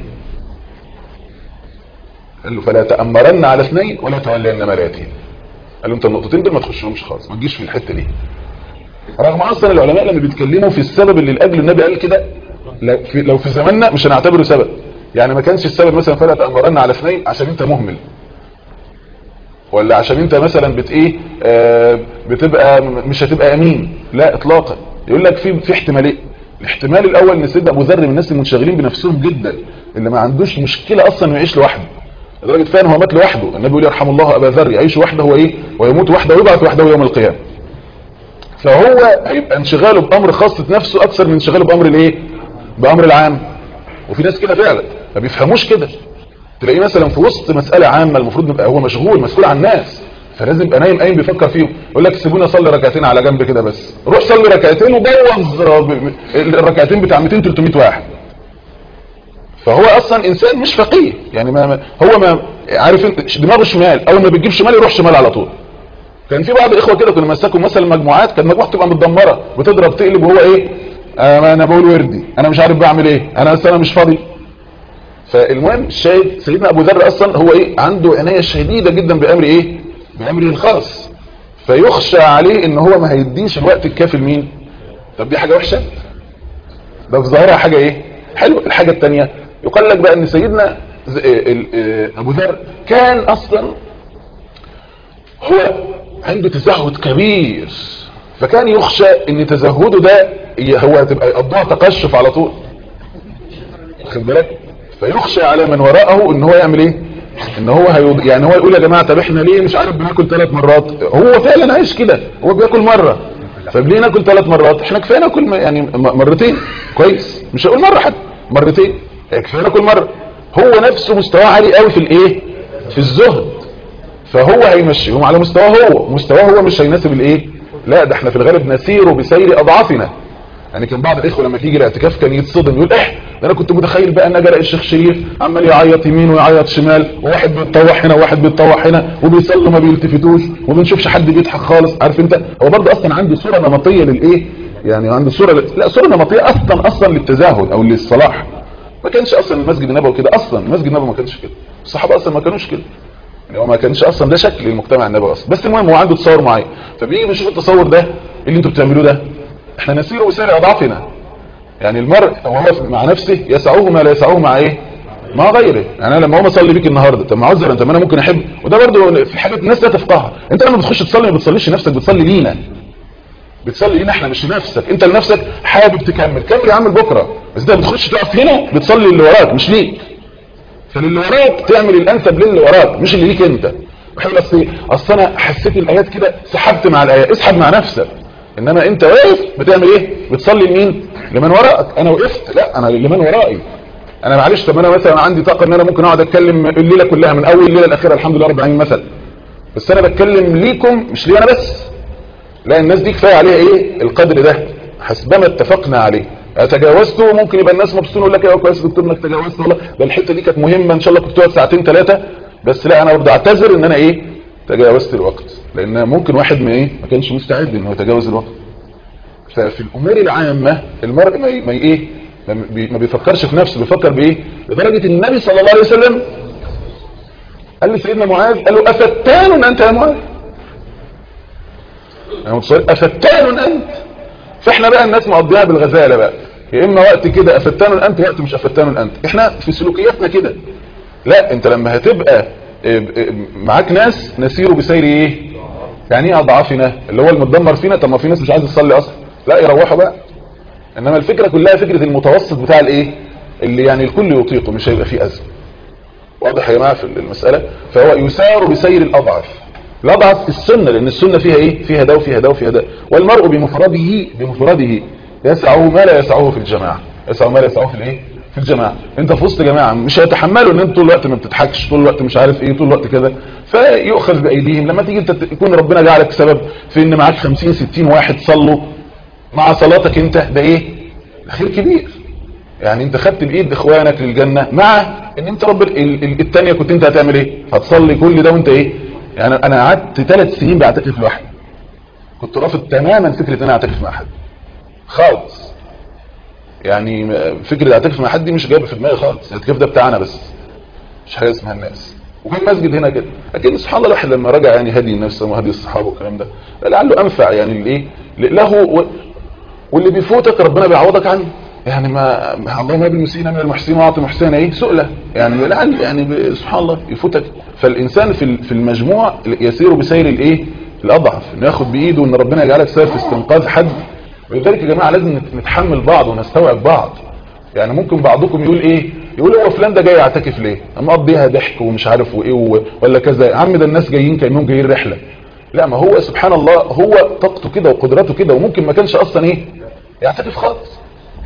قال له فلا تامرن على اثنين ولا تولين ملاتين قال له انت النقطتين دول ما تخشهمش خالص ما تجيش في الحته دي رغم اصلا العلماء لما بيتكلموا في السبب اللي لاجل النبي قال كده لو في زماننا مش هنعتبره سبب يعني ما كانش السبب مثلا فلا تامرن على اثنين عشان انت مهمل ولا عشان انت مثلا بت ايه آه بتبقى مش هتبقى امين لا اطلاقا يقول لك في في احتماليه الاحتمال الاول ان سيدنا ابو ذر من الناس المنشغلين بنفسهم جدا اللي ما عندوش مشكله اصلا انه يعيش لوحده لدرجه فعلا هو مات لوحده النبي بيقول يرحم الله ابا ذر يعيش وحده هو ايه ويموت وحده ويبعث وحده يوم القيامه فهو هيبقى انشغاله بامر خاصه نفسه اكثر من انشغاله بامر الايه بامر العام وفي ناس كده فعلا ما بيفهموش كده تلاقيه مثلا في وسط مساله عامه المفروض يبقى هو مشغول مسؤول عن الناس فلازم يبقى نايم قايم بيفكر فيهم يقول لك سيبوني اصلي ركعتين على جنب كده بس روح صلي ركعتين وبوظ الركعتين بتاع 200 300 واحد فهو اصلا انسان مش فقيه يعني ما ما- هو ما عارف انت دماغه شمال اول ما بتجيب شمال يروح شمال على طول كان في بعض الاخوه كده كنا مسكوا مثلا مجموعات كانت مجموعه تبقى متدمره بتضرب تقلب وهو ايه آه انا بقول وردي انا مش عارف بعمل ايه انا أصل انا مش فاضي فالمهم الشاهد سيدنا ابو ذر اصلا هو ايه عنده عنايه شديده جدا بامر ايه بامره الخاص فيخشى عليه ان هو ما هيديش الوقت الكافي لمين طب دي حاجه وحشه ده في ظاهرها حاجه ايه حلو الحاجه الثانيه يقال لك بقى ان سيدنا ز- ال- ال- ابو ذر كان اصلا هو عنده تزهد كبير فكان يخشى ان تزهده ده ي- هو هتبقى يقضيها تقشف على طول واخد بالك فيخشى على من وراءه ان هو يعمل ايه ان هو هيض... يعني هو يقول يا جماعه طب احنا ليه مش عارف بناكل ثلاث مرات هو فعلا عايش كده هو بياكل مره طب ليه ناكل ثلاث مرات احنا كفايه ناكل م- يعني م- مرتين كويس مش هقول مره حتى مرتين كفايه ناكل مره هو نفسه مستواه عالي قوي في الايه في الزهد فهو هيمشيهم على مستواه هو مستواه هو مش هيناسب الايه لا ده احنا في الغالب نسير بسير اضعافنا يعني كان بعض الاخوه لما تيجي الاعتكاف كان يتصدم يقول اح ده انا كنت متخيل بقى ان اجي الاقي الشيخ شريف عمال يعيط يمين ويعيط شمال وواحد بيتطوح هنا وواحد بيتطوح هنا وبيصلوا ما بيلتفتوش وما بنشوفش حد بيضحك خالص عارف انت هو برضه اصلا عنده صوره نمطيه للايه يعني عنده صوره لا صوره نمطيه اصلا اصلا للتزاهد او للصلاح ما كانش اصلا المسجد النبوي كده اصلا المسجد النبوي ما كانش كده الصحابه اصلا ما كانوش كده يعني هو ما كانش اصلا ده شكل المجتمع النبوي اصلا بس المهم هو عنده تصور معين فبيجي بيشوف التصور ده اللي انتوا بتعملوه ده احنا نسير وسير اضعافنا يعني المرء وهو مع نفسه يسعه ما لا يسعه مع ايه مع غيره يعني انا لما اقوم اصلي بيك النهارده طب ما عذر انت ما انا ممكن احب وده برضو في حاجات الناس لا تفقهها انت لما بتخش تصلي ما بتصليش لنفسك بتصلي لينا بتصلي لينا احنا مش لنفسك انت لنفسك حابب تكمل كمل يا عم بكره بس انت بتخش تقف هنا بتصلي اللي وراك مش ليك فاللي وراك تعمل الانسب للي وراك مش اللي ليك انت بحيث اصل إيه؟ اصل انا حسيت الايات كده سحبت مع الايات اسحب مع نفسك انما انت واقف بتعمل ايه بتصلي لمين لمن وراك انا وقفت لا انا لمن ورائي انا معلش طب انا مثلا عندي طاقه ان انا ممكن اقعد اتكلم الليله كلها من اول الليله الاخيره الحمد لله رب العالمين مثلا بس انا بتكلم ليكم مش لي انا بس لا الناس دي كفايه عليها ايه القدر ده حسبما اتفقنا عليه تجاوزته ممكن يبقى الناس مبسوطين يقول لك يا كويس دكتور انك تجاوزت والله ده الحته دي كانت مهمه ان شاء الله كنت تقعد ساعتين ثلاثه بس لا انا برضه اعتذر ان انا ايه تجاوزت الوقت لان ممكن واحد ما ايه ما كانش مستعد ان هو يتجاوز الوقت ففي الامور العامه المرء ما, ي- ما ي- ايه ما بي- ما بيفكرش في نفسه بيفكر بايه لدرجه النبي صلى الله عليه وسلم قال لسيدنا معاذ قال له افتان انت يا معاذ يعني متصور افتان انت فاحنا بقى الناس مقضيها بالغزاله بقى يا اما وقت كده افتان انت وقت مش افتان انت احنا في سلوكياتنا كده لا انت لما هتبقى اه، اه، معاك ناس نسير بسير ايه يعني ايه اضعافنا اللي هو المتدمر فينا طب ما في ناس مش عايزه تصلي اصلا لا يروحوا بقى انما الفكره كلها فكره المتوسط بتاع الايه اللي يعني الكل يطيقه مش هيبقى فيه ازمه واضح يا جماعه في المساله فهو يسار بسير الاضعف الاضعف السنه لان السنه فيها ايه فيها ده وفيها ده وفيها ده والمرء بمفرده بمفرده يسعه ما لا يسعه في الجماعه يسعه ما لا يسعه في الايه في الجماعه انت في وسط جماعه مش هيتحملوا ان انت طول الوقت ما بتضحكش طول الوقت مش عارف ايه طول الوقت كده فيؤخذ بايديهم لما تيجي انت يكون ربنا جعلك سبب في ان معاك 50 60 واحد صلوا مع صلاتك انت ده ايه ده خير كبير يعني انت خدت بايد اخوانك للجنة مع ان انت رب ال- ال- التانية كنت انت هتعمل ايه هتصلي كل ده وانت ايه يعني انا قعدت ثلاث سنين بعتكف لوحدي كنت رافض تماما فكرة ان انا اعتكف مع حد خالص يعني م- فكرة اعتكف مع حد دي مش جايبه في دماغي خالص الاعتكاف ده بتاعنا بس مش حاجه اسمها الناس وكان مسجد هنا كده لكن سبحان الله الواحد لما رجع يعني هدي النفس وهدي الصحابه والكلام ده لعله انفع يعني الايه له و... واللي بيفوتك ربنا بيعوضك عنه يعني ما ما- الله ما بالمسيئين من المحسنين واعطي محسنا ايه سؤله يعني لعل يعني ب- سبحان الله يفوتك فالانسان في ال- في المجموع يسير بسير الايه الاضعف انه ياخد بايده ان ربنا يجعلك سبب في استنقاذ حد ولذلك يا جماعه لازم نت- نتحمل بعض ونستوعب بعض يعني ممكن بعضكم يقول ايه يقول هو فلان ده جاي يعتكف ليه مقضيها ضحك ومش عارف وايه و- ولا كذا يا عم ده الناس جايين كانهم جايين رحله لا ما هو سبحان الله هو طاقته كده وقدراته كده وممكن ما كانش اصلا ايه يعتكف خالص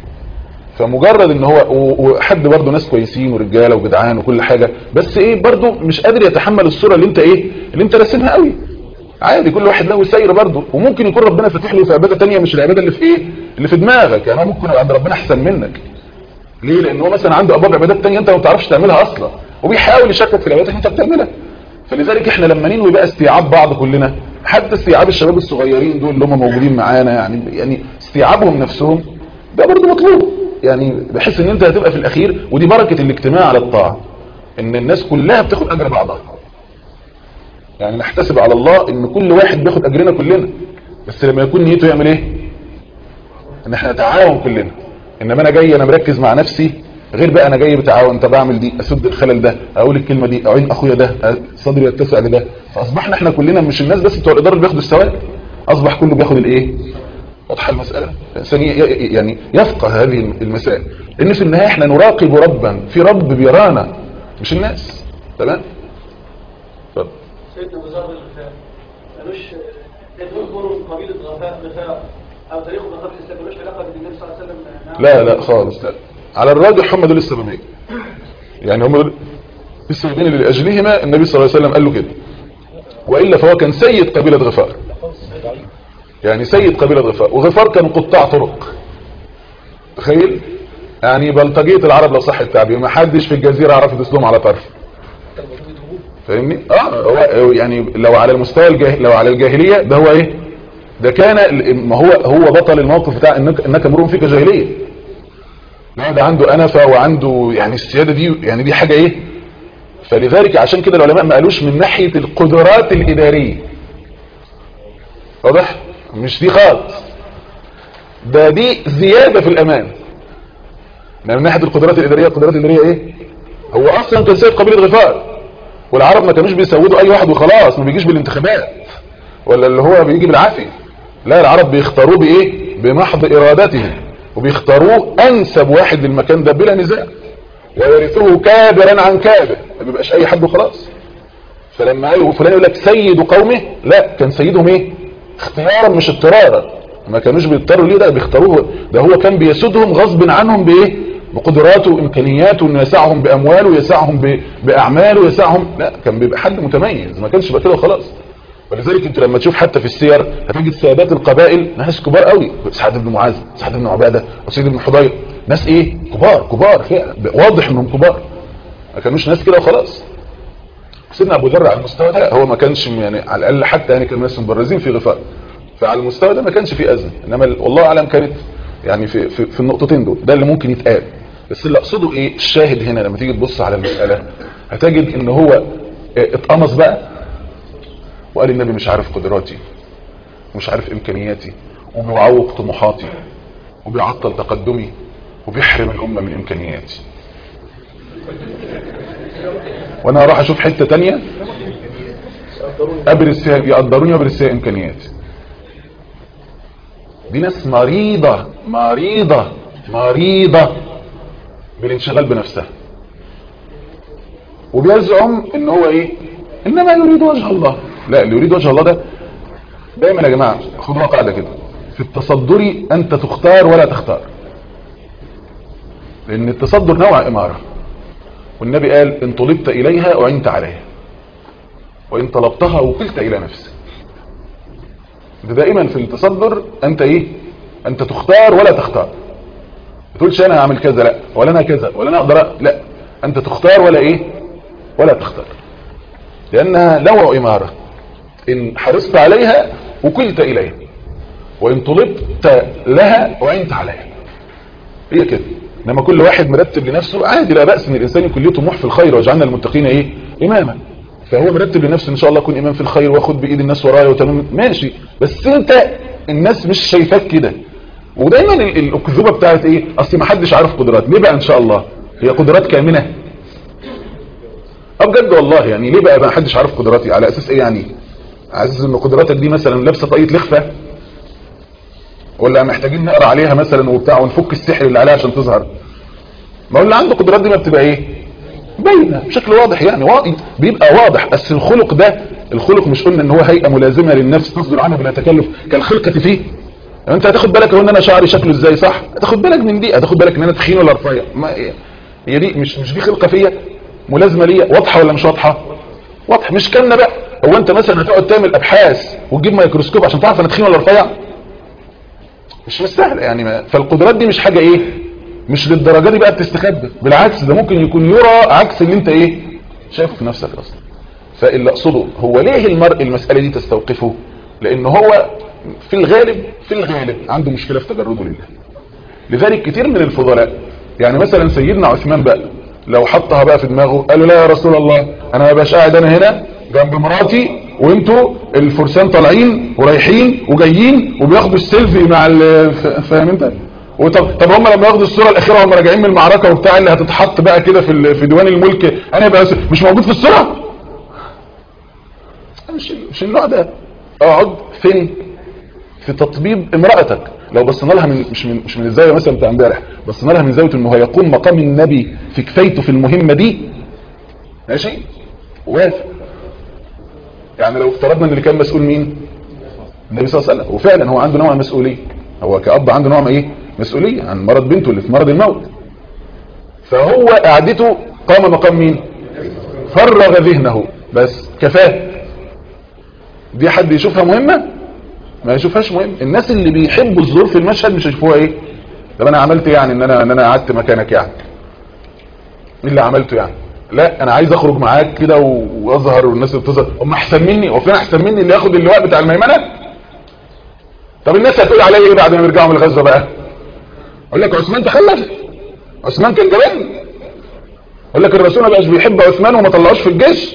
فمجرد ان هو و- وحد برضه ناس كويسين ورجاله وجدعان وكل حاجه بس ايه برضه مش قادر يتحمل الصوره اللي انت ايه اللي انت راسمها قوي عادي كل واحد له سير برضه وممكن يكون ربنا فاتح له في عباده تانية مش العباده اللي في ايه اللي في دماغك يعني أنا ممكن يبقى عند ربنا احسن منك ليه لان هو مثلا عنده ابواب عبادات تانية انت ما بتعرفش تعملها اصلا وبيحاول يشكك في العبادات اللي انت بتعملها فلذلك احنا لما ننوي بقى استيعاب بعض كلنا حتى استيعاب الشباب الصغيرين دول اللي هم موجودين معانا يعني يعني استيعابهم نفسهم ده برضه مطلوب يعني بحس ان انت هتبقى في الاخير ودي بركه الاجتماع على الطاعه ان الناس كلها بتاخد اجر بعضها يعني نحتسب على الله ان كل واحد بياخد اجرنا كلنا بس لما يكون نيته يعمل ايه ان احنا نتعاون كلنا انما انا جاي انا مركز مع نفسي غير بقى انا جاي بتعاون طب اعمل دي اسد الخلل ده اقول الكلمه دي اعين اخويا ده صدري يتسع لده فاصبحنا احنا كلنا مش الناس بس بتوع الاداره اللي بياخدوا الثواب اصبح كله بياخد الايه واضحه المساله الانسان ي- ي- يعني يفقه هذه المسائل ان في النهايه احنا نراقب ربا في رب بيرانا مش الناس تمام اتفضل سيدنا ابو ذر الغفار ملوش يدعو يكونوا قبيله غفاء غفاء او تاريخ غفاء في الاسلام ملوش علاقه بالنبي صلى الله عليه وسلم نعم. لا لا خالص لا على الراجح هم دول السببين يعني هم دول السببين اللي لاجلهما النبي صلى الله عليه وسلم قال له كده والا فهو كان سيد قبيله غفار يعني سيد قبيله غفار وغفار كانوا قطاع طرق تخيل يعني بلطجيه العرب لو صح التعبير ما حدش في الجزيره عرف يدوس لهم على طرف فاهمني اه هو يعني لو على المستوى الجاه... لو على الجاهليه ده هو ايه ده كان ما هو هو بطل الموقف بتاع انك انك امرؤ فيك جاهليه لا ده عنده انفه وعنده يعني السياده دي يعني دي حاجه ايه فلذلك عشان كده العلماء ما قالوش من ناحيه القدرات الاداريه واضح مش دي خالص ده دي زياده في الامان يعني من ناحيه القدرات الاداريه القدرات الاداريه ايه هو اصلا كان سيد قبيله غفار والعرب ما كانوش بيسودوا اي واحد وخلاص ما بيجيش بالانتخابات ولا اللي هو بيجي بالعافيه لا العرب بيختاروه بايه بمحض ارادتهم وبيختاروه انسب واحد للمكان ده بلا نزاع ويرثه كابرا عن كابر ما بيبقاش اي حد وخلاص فلما قالوا فلان يقول لك سيد قومه لا كان سيدهم ايه اختيارا مش اضطرارا ما كانوش بيضطروا ليه ده بيختاروه ده هو كان بيسودهم غصب عنهم بايه بقدراته وامكانياته انه يسعهم بامواله يسعهم ب... باعماله يسعهم لا كان بيبقى حد متميز ما كانش بقى كده وخلاص ولذلك انت لما تشوف حتى في السير هتجد سادات القبائل ناس كبار قوي سعد بن معاذ سعد بن عباده وسيد بن حضير ناس ايه كبار كبار فعلا واضح انهم كبار ما كانوش ناس كده وخلاص سيدنا ابو ذر على المستوى ده هو ما كانش يعني على الاقل حتى يعني كانوا ناس مبرزين في غفار فعلى المستوى ده ما كانش في ازمه انما ال- والله اعلم كانت يعني في في, في النقطتين دول ده اللي ممكن يتقال بس اللي اقصده ايه الشاهد هنا لما تيجي تبص على المساله هتجد ان هو اه، اتقمص بقى وقال النبي مش عارف قدراتي ومش عارف امكانياتي وبيعوق طموحاتي وبيعطل تقدمي وبيحرم الامه من امكانياتي وانا اروح اشوف حته تانية ابرز فيها يقدروني وابرز فيها امكانياتي دي ناس مريضة مريضة مريضة بالانشغال بنفسها وبيزعم ان هو ايه انما يريد وجه الله لا اللي يريد وجه الله ده دايما يا جماعة خدوها قاعدة كده في التصدر انت تختار ولا تختار لان التصدر نوع امارة والنبي قال ان طلبت اليها اعنت عليها وان طلبتها وكلت الى نفسك ده دائما في التصدر انت ايه انت تختار ولا تختار ما تقولش انا هعمل كذا لا ولا انا كذا ولا انا اقدر أ- لا انت تختار ولا ايه ولا تختار لانها نوع اماره ان حرصت عليها وكلت اليها وان طلبت لها وعنت عليها هي كده انما كل واحد مرتب لنفسه عادي لا باس ان الانسان يكون له طموح في الخير وجعلنا المتقين ايه اماما فهو مرتب لنفسه ان شاء الله اكون امام في الخير واخد بايد الناس ورايا وتمام ماشي بس انت الناس مش شايفاك كده ودايما ال- الاكذوبه بتاعت ايه اصل ما حدش عارف قدرات ليه بقى ان شاء الله هي قدرات كامنه اه بجد والله يعني ليه بقى ما حدش عارف قدراتي على اساس ايه يعني على اساس ان قدراتك دي مثلا لابسه طاقيه لخفه ولا محتاجين نقرا عليها مثلا وبتاع ونفك السحر اللي عليها عشان تظهر ما هو اللي عنده قدرات دي ما بتبقى ايه باينه بشكل واضح يعني واضح بيبقى واضح بس الخلق ده الخلق مش قلنا ان هو هيئه ملازمه للنفس تصدر عنها بلا تكلف كالخلقه فيه يعني انت هتاخد بالك اهو ان انا شعري شكله ازاي صح هتاخد بالك من دي هتاخد بالك ان انا تخين ولا رفيع ما هي دي مش مش دي خلقه فيا ملازمه ليا واضحه ولا مش واضحه واضح مش كلنا بقى هو انت مثلا هتقعد تعمل ابحاث وتجيب ميكروسكوب عشان تعرف انا تخين ولا رفيع مش مستاهل يعني ما فالقدرات دي مش حاجه ايه مش للدرجه دي بقى بتستخبى بالعكس ده ممكن يكون يرى عكس اللي انت ايه شايفه في نفسك اصلا فاللي اقصده هو ليه المرء المساله دي تستوقفه لان هو في الغالب في الغالب عنده مشكله في تجرده لله لذلك كتير من الفضلاء يعني مثلا سيدنا عثمان بقى لو حطها بقى في دماغه قال له لا يا رسول الله انا ما بقاش قاعد انا هنا جنب مراتي وانتوا الفرسان طالعين ورايحين وجايين وبياخدوا السيلفي مع ال- ف- فاهم انت وطب طب هم لما ياخدوا الصوره الاخيره وهم راجعين من المعركه وبتاع اللي هتتحط بقى كده في ال- في ديوان الملك انا بقى مش موجود في الصوره مش مش النوع ده اقعد فين في تطبيب امرأتك لو بصينا لها من مش من مش من الزاويه مثلا بتاع امبارح بصينا لها من زاويه انه هيقوم مقام النبي في كفايته في المهمه دي ماشي وافق يعني لو افترضنا ان اللي كان مسؤول مين النبي صلى الله عليه وسلم وفعلا هو عنده نوع من المسؤوليه هو كأب عنده نوع من ايه مسؤوليه عن مرض بنته اللي في مرض الموت فهو قعدته قام مقام مين فرغ ذهنه بس كفاه دي حد يشوفها مهمه ما يشوفهاش مهم الناس اللي بيحبوا الظهور في المشهد مش هيشوفوها ايه طب انا عملت يعني ان انا ان انا قعدت مكانك يعني ايه اللي عملته يعني لا انا عايز اخرج معاك كده و- واظهر والناس اللي بتظهر هم احسن مني هو فين احسن مني اللي ياخد اللواء بتاع الميمنه طب الناس هتقول عليا ايه بعد ما يرجعوا من الغزوه بقى اقول لك عثمان تخلف عثمان كان جبان اقول لك الرسول ما بقاش بيحب عثمان وما طلعوش في الجيش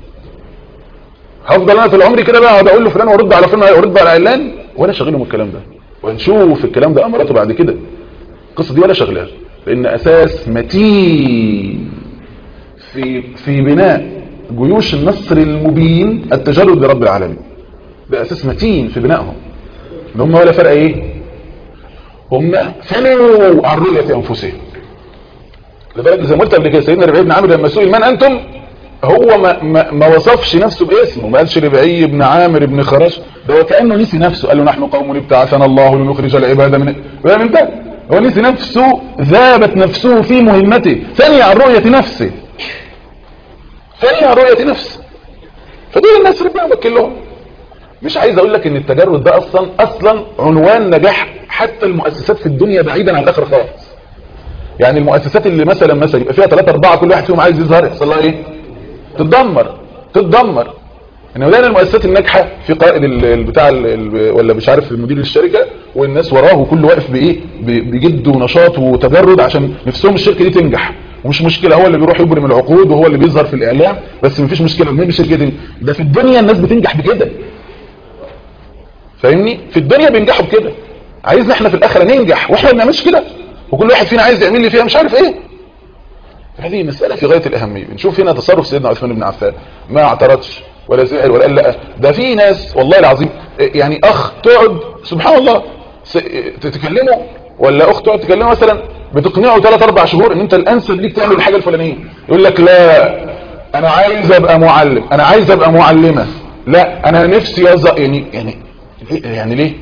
هفضل انا طول عمري كده بقى اقعد اقول له فلان وارد على فلان وارد على علان ولا شاغلهم الكلام ده ونشوف الكلام ده امراته بعد كده القصه دي ولا شغلها لان اساس متين في في بناء جيوش النصر المبين التجرد لرب العالمين ده اساس متين في بنائهم ان هم ولا فرق ايه هم فنوا عن رؤيه انفسهم لذلك زي ما قلت قبل كده سيدنا ربيعي بن عامر لما سئل من انتم هو ما, ما, ما وصفش نفسه باسمه ما قالش ربعي بن عامر بن خراش ده هو كانه نسي نفسه قال له نحن قوم ابتعثنا الله لنخرج العباد من فاهم انت هو نسي نفسه ذابت نفسه في مهمته ثاني عن رؤيه نفسه ثاني عن رؤيه نفسه فدول الناس ربنا وكل لهم مش عايز اقول لك ان التجرد ده اصلا اصلا عنوان نجاح حتى المؤسسات في الدنيا بعيدا عن الاخر خالص يعني المؤسسات اللي مثلا مثلا يبقى فيها ثلاثة أربعة كل واحد فيهم عايز يظهر يحصل لها إيه؟ تتدمر تتدمر إنما لقينا المؤسسات الناجحة في قائد ال- ال- بتاع ال- ال- ولا مش عارف المدير الشركة والناس وراه وكل واقف بإيه؟ ب- بجد ونشاط وتجرد عشان نفسهم الشركة دي تنجح ومش مشكلة هو اللي بيروح يبرم العقود وهو اللي بيظهر في الإعلام بس مفيش مشكلة المهم الشركة دي ده في الدنيا الناس بتنجح بكده فاهمني؟ في الدنيا بينجحوا بكده عايزنا احنا في الآخرة ننجح واحنا ما بنعملش كده وكل واحد فينا عايز يعمل لي فيها مش عارف ايه هذه مسألة في غاية الأهمية نشوف هنا تصرف سيدنا عثمان بن عفان ما اعترضش ولا زعل ولا قال لا ده في ناس والله العظيم يعني أخ تقعد سبحان الله س- تتكلمه ولا أخت تقعد تكلمه مثلا بتقنعه ثلاث أربع شهور إن أنت الأنسب ليك تعمل الحاجة الفلانية يقول لك لا أنا عايز أبقى معلم أنا عايز أبقى معلمة لا أنا نفسي أزق يعني يعني ليه- يعني ليه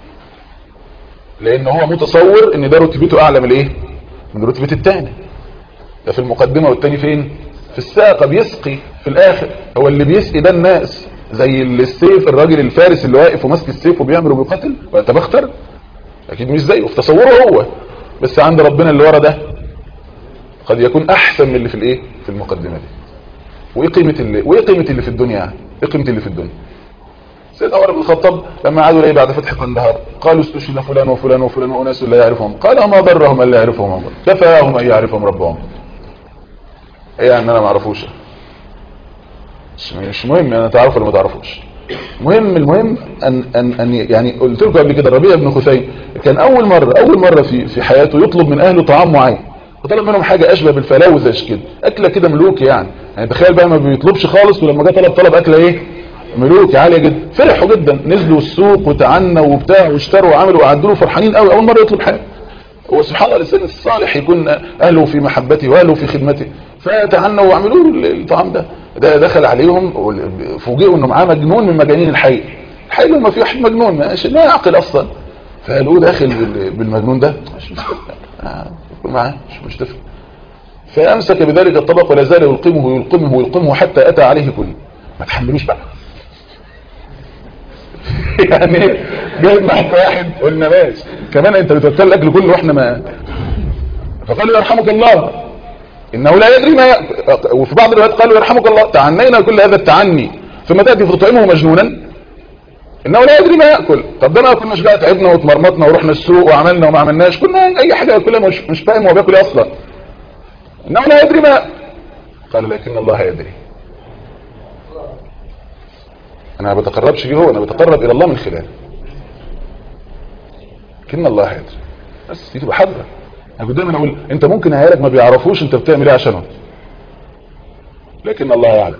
لأن هو متصور إن ده رتبته أعلى من الإيه من رتبة التاني ده في المقدمة والتاني فين في الساقة بيسقي في الاخر هو اللي بيسقي ده الناس زي السيف الراجل الفارس اللي واقف وماسك السيف وبيعمل وبيقاتل ويتبختر اكيد مش زيه في تصوره هو بس عند ربنا اللي ورا ده قد يكون احسن من اللي في الايه في المقدمة دي وايه قيمة اللي وايه قيمة اللي في الدنيا يعني ايه قيمة اللي في الدنيا سيدنا عمر بن الخطاب لما عادوا اليه بعد فتح قندهار قالوا استشهد فلان وفلان وفلان واناس لا يعرفهم قال ما ضرهم ان لا يعرفهم عمر كفاهم ان يعرفهم ربهم ايه يعني انا ما اعرفوش مش مش مهم انا تعرفوا ولا ما تعرفوش مهم المهم ان ان ان يعني قلت لكم قبل كده الربيع بن خثيم كان اول مره اول مره في في حياته يطلب من اهله طعام معين وطلب منهم حاجه اشبه بالفلاوزج كده اكله كده ملوك يعني يعني تخيل بقى ما بيطلبش خالص ولما جه طلب طلب اكله ايه ملوك عاليه جدا فرحوا جدا نزلوا السوق وتعنوا وبتاع واشتروا وعملوا وعدلوا له فرحانين قوي اول مره يطلب حاجه وسبحان الله الانسان الصالح يكون اهله في محبته واهله في خدمته فتعنوا وعملوا له الطعام ده ده دخل عليهم فوجئوا انه معاه مجنون من مجانين الحي الحي ما في واحد مجنون ماشي لا يعقل اصلا فقالوا داخل بال- بالمجنون ده مش مشكله آه، يكون معاه مش مش تفرق فامسك بذلك الطبق ولا زال يلقمه يلقمه يلقمه حتى اتى عليه كله ما تحملوش بقى يعني جايب معاك واحد قلنا ماشي كمان انت بتوكل الاكل كله واحنا ما فقالوا يرحمك الله انه لا يدري ما ي... وفي بعض الروايات قالوا يرحمك الله تعنينا كل هذا التعني ثم تاتي فتطعمه مجنونا انه لا يدري ما ياكل طب ده ما كناش بقى تعبنا واتمرمطنا ورحنا السوق وعملنا وما عملناش كنا اي حاجه ياكلها مش مش فاهم هو بياكل ايه اصلا انه لا يدري ما يأكل. قال لكن الله يدري انا ما بتقربش ليه هو انا بتقرب الى الله من خلاله لكن الله يدري بس دي تبقى حاضره انا كنت دايما اقول انت ممكن عيالك ما بيعرفوش انت بتعمل ايه عشانهم لكن الله يعلم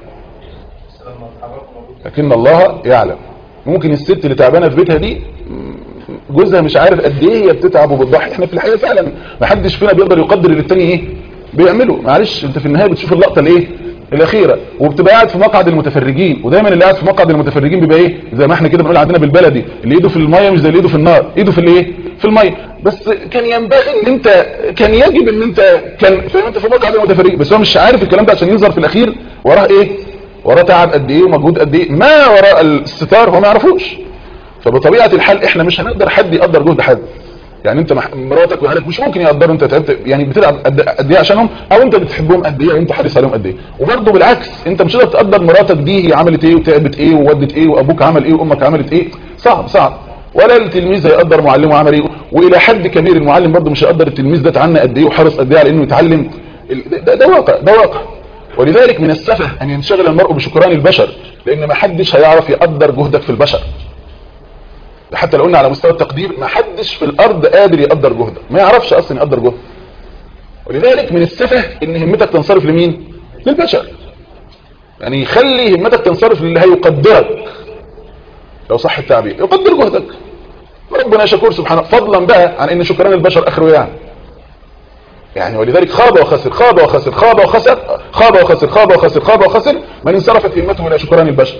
لكن الله يعلم ممكن الست اللي تعبانه في بيتها دي جوزها مش عارف قد ايه هي بتتعب وبتضحي احنا في الحقيقه فعلا ما حدش فينا بيقدر يقدر اللي التاني ايه بيعمله معلش انت في النهايه بتشوف اللقطه الايه الاخيره وبتبقى قاعد في مقعد المتفرجين ودايما اللي قاعد في مقعد المتفرجين بيبقى ايه زي ما احنا كده بنقول عندنا بالبلدي اللي ايده في الميه مش زي اللي ايده في النار ايده في الايه في الميه بس كان ينبغي ان انت كان يجب ان انت كان فاهم انت في مقعد المتفرجين بس هو مش عارف الكلام ده عشان يظهر في الاخير وراه ايه وراه تعب قد ايه ومجهود قد ايه ما وراء الستار هو ما يعرفوش فبطبيعه الحال احنا مش هنقدر حد يقدر جهد حد يعني انت مح- مراتك واهلك مش ممكن يقدروا انت تعبت يعني بتلعب قد قد ايه عشانهم او انت بتحبهم قد ايه وانت حريص عليهم قد ايه وبرضه بالعكس انت مش هتقدر تقدر مراتك دي هي عملت ايه وتعبت ايه وودت ايه وابوك عمل ايه وامك عملت ايه صعب صعب ولا التلميذ هيقدر معلمه عمل ايه والى حد كبير المعلم برضه مش هيقدر التلميذ ده اتعنى قد ايه وحرص قد ايه على انه يتعلم ال- ده, ده, ده واقع ده واقع ولذلك من السفه ان ينشغل المرء بشكران البشر لان ما حدش هيعرف يقدر جهدك في البشر حتى لو قلنا على مستوى التقدير ما حدش في الارض قادر يقدر جهدك ما يعرفش اصلا يقدر جهدك ولذلك من السفه ان همتك تنصرف لمين للبشر يعني يخلي همتك تنصرف للي هيقدرك لو صح التعبير يقدر جهدك ربنا شكور سبحانه فضلا بقى عن ان شكران البشر اخره يعني يعني ولذلك خاب وخسر خاب وخسر خاب وخسر خاب وخسر خاب وخسر خاب وخسر من انصرفت همته الى شكران البشر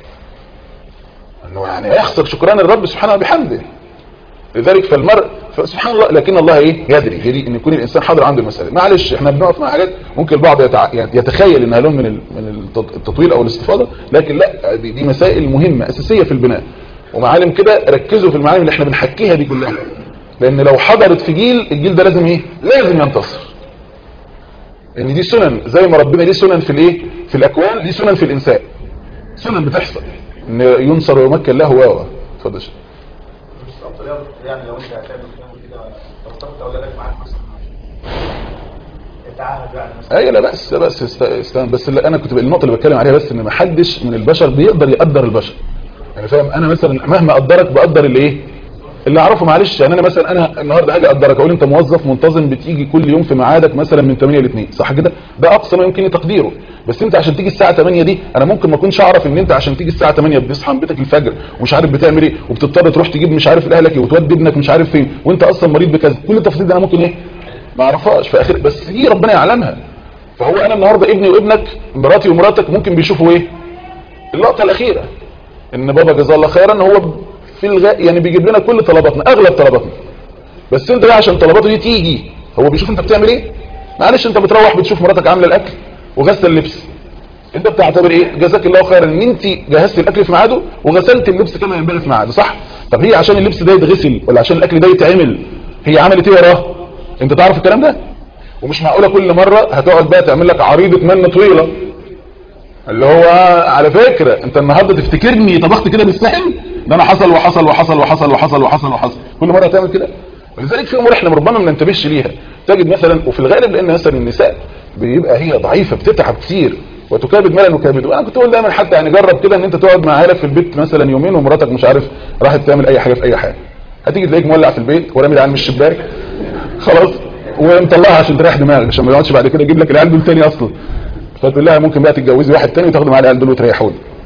انه يعني يخسر شكران الرب سبحانه وبحمده لذلك فالمرء سبحان الله لكن الله ايه يدري يدري ان يكون الانسان حاضر عنده المساله معلش احنا بنقف مع حاجات ممكن البعض يتع... يعني يتخيل انها لون من ال... من التط- التطويل او الاستفاضه لكن لا دي, دي مسائل مهمه اساسيه في البناء ومعالم كده ركزوا في المعالم اللي احنا بنحكيها دي كلها لان لو حضرت في جيل الجيل ده لازم ايه لازم ينتصر ان دي سنن زي ما ربنا ليه سنن في الايه في الاكوان ليه سنن في الانسان سنن بتحصل ان ينصر ويمكن له و اتفضل يا شيخ. مش افضل يعني لو انت هتعمل كده كده لو اخترت اولادك معاك مثلا اتعاهد يعني مثلا اي لا بس لا بس است- استنى بس اللي انا كنت النقطه اللي بتكلم عليها بس ان ما حدش من البشر بيقدر يقدر البشر يعني فاهم انا مثلا مهما اقدرك بقدر اللي ايه اللي اعرفه معلش يعني انا مثلا انا النهارده هاجي اقدرك اقول انت موظف منتظم بتيجي كل يوم في ميعادك مثلا من 8 ل 2 صح كده ده اقصى ما يمكن تقديره بس انت عشان تيجي الساعه 8 دي انا ممكن ما اكونش اعرف ان انت عشان تيجي الساعه 8 بتصحى من بيتك الفجر ومش عارف بتعمل ايه وبتضطر تروح تجيب مش عارف لاهلك ايه وتودي ابنك مش عارف فين وانت اصلا مريض بكذا كل التفاصيل دي انا ممكن ايه ما اعرفهاش في اخر بس دي ربنا يعلمها فهو انا النهارده ابني وابنك مراتي ومراتك ممكن بيشوفوا ايه اللقطه الاخيره ان بابا جزاه الله خيرا هو في الغاء يعني بيجيب لنا كل طلباتنا اغلب طلباتنا بس انت بقى عشان طلباته دي تيجي هو بيشوف انت بتعمل ايه معلش انت بتروح بتشوف مراتك عامله الاكل وغسل اللبس انت بتعتبر ايه جزاك الله خيرا ان انت جهزت الاكل في ميعاده وغسلت اللبس كما ينبغي في ميعاده صح طب هي عشان اللبس ده يتغسل ولا عشان الاكل ده يتعمل هي عملت ايه وراه انت تعرف الكلام ده ومش معقوله كل مره هتقعد بقى تعمل لك عريضه من طويله اللي هو على فكرة انت النهاردة تفتكرني طبخت كده بالسهل ده انا حصل وحصل وحصل وحصل وحصل وحصل وحصل كل مرة تعمل كده ولذلك في امور احنا ربما ما ننتبهش ليها تجد مثلا وفي الغالب لان مثلا النساء بيبقى هي ضعيفة بتتعب كتير وتكابد ما لا نكابد وانا كنت اقول دايما حتى يعني جرب كده ان انت تقعد مع عيالك في البيت مثلا يومين ومراتك مش عارف راحت تعمل اي حاجة في اي حاجة هتيجي تلاقيك مولع في البيت ورامي العيال من الشباك خلاص ومطلعها عشان تريح دماغك عشان ما يقعدش بعد كده يجيب لك العيال دول تاني اصلا فتقول لها ممكن بقى تتجوزي واحد تاني وتاخدي معاه العيال دول وتريحوني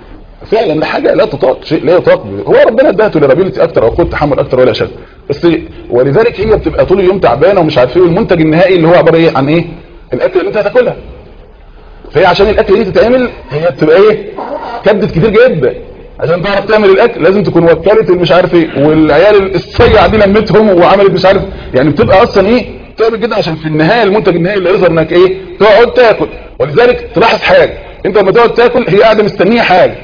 فعلا ده حاجه لا تطاق شيء لا يطاق هو ربنا اداها توليرابيلتي اكتر او قوه تحمل اكتر ولا شك بس ولذلك هي بتبقى طول اليوم تعبانه ومش عارف ايه والمنتج النهائي اللي هو عباره ايه عن ايه الاكل اللي انت هتاكلها فهي عشان الاكل دي تتعمل هي بتبقى ايه كبدت كتير جدا عشان تعرف تعمل الاكل لازم تكون وكلت مش عارف ايه والعيال الصيع دي لمتهم وعملت مش عارف يعني بتبقى اصلا ايه تعمل كده عشان في النهايه المنتج النهائي اللي يظهر انك ايه تقعد تاكل ولذلك تلاحظ حاجه انت لما تقعد تاكل هي قاعده مستنيه حاجه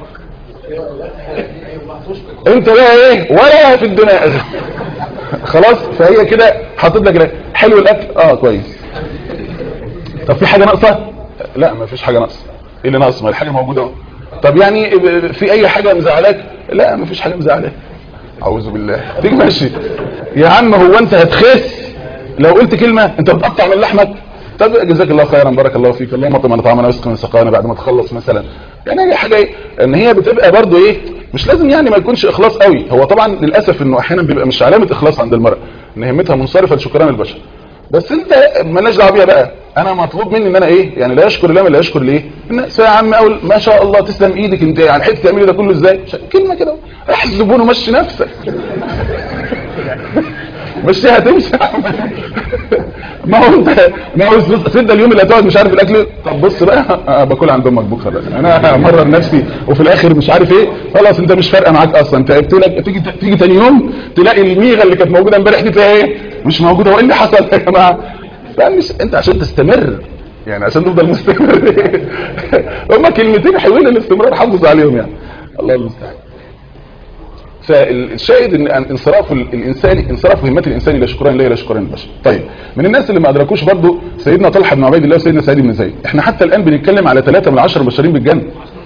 انت بقى ايه ولا في الدنيا أزل. خلاص فهي كده حاطط لك كده حلو الاكل اه كويس طب في حاجه ناقصه لا ما فيش حاجه ناقصه ايه اللي ناقص ما الحاجه موجوده اهو طب يعني في اي حاجه مزعلاك لا ما فيش حاجه مزعلاك اعوذ بالله تيجي ماشي يا عم هو انت هتخس لو قلت كلمه انت بتقطع من لحمك طب جزاك الله خيرا بارك الله فيك اللهم اطعم طعامنا واسقنا سقانا بعد ما تخلص مثلا يعني هي حاجه ايه ان هي بتبقى برضو ايه مش لازم يعني ما يكونش اخلاص قوي هو طبعا للاسف انه احيانا بيبقى مش علامه اخلاص عند المرأة ان همتها منصرفه لشكران البشر بس انت مالناش دعوه بيها بقى انا مطلوب مني ان انا ايه يعني لا يشكر الله لا يشكر ليه الناس يا عم اقول ما شاء الله تسلم ايدك انت يعني حته تعملي ده كله ازاي كلمه كده احسبون ومشي نفسك مشيها تمشي يا عم. ما هو انت ما هو سد اليوم اللي هتقعد مش عارف الاكل طب بص بقى آه، باكل عند امك بكره بقى انا امرر نفسي وفي الاخر مش عارف ايه خلاص انت مش فارقه معاك اصلا انت بتقول تيجي تيجي تاني يوم تلاقي الميغه اللي كانت موجوده امبارح دي تلاقي ايه مش موجوده هو ايه اللي حصل يا جماعه فمش انت عشان تستمر يعني عشان تفضل مستمر هما كلمتين حلوين الاستمرار حافظ عليهم يعني الله المستعان فالشاهد ان انصراف الانسان انصراف همه الانسان الى شكران الله الى شكران البشر طيب من الناس اللي ما ادركوش برضو سيدنا طلحه بن عبيد الله وسيدنا سعيد بن زيد احنا حتى الان بنتكلم على ثلاثة من عشر مبشرين بالجنه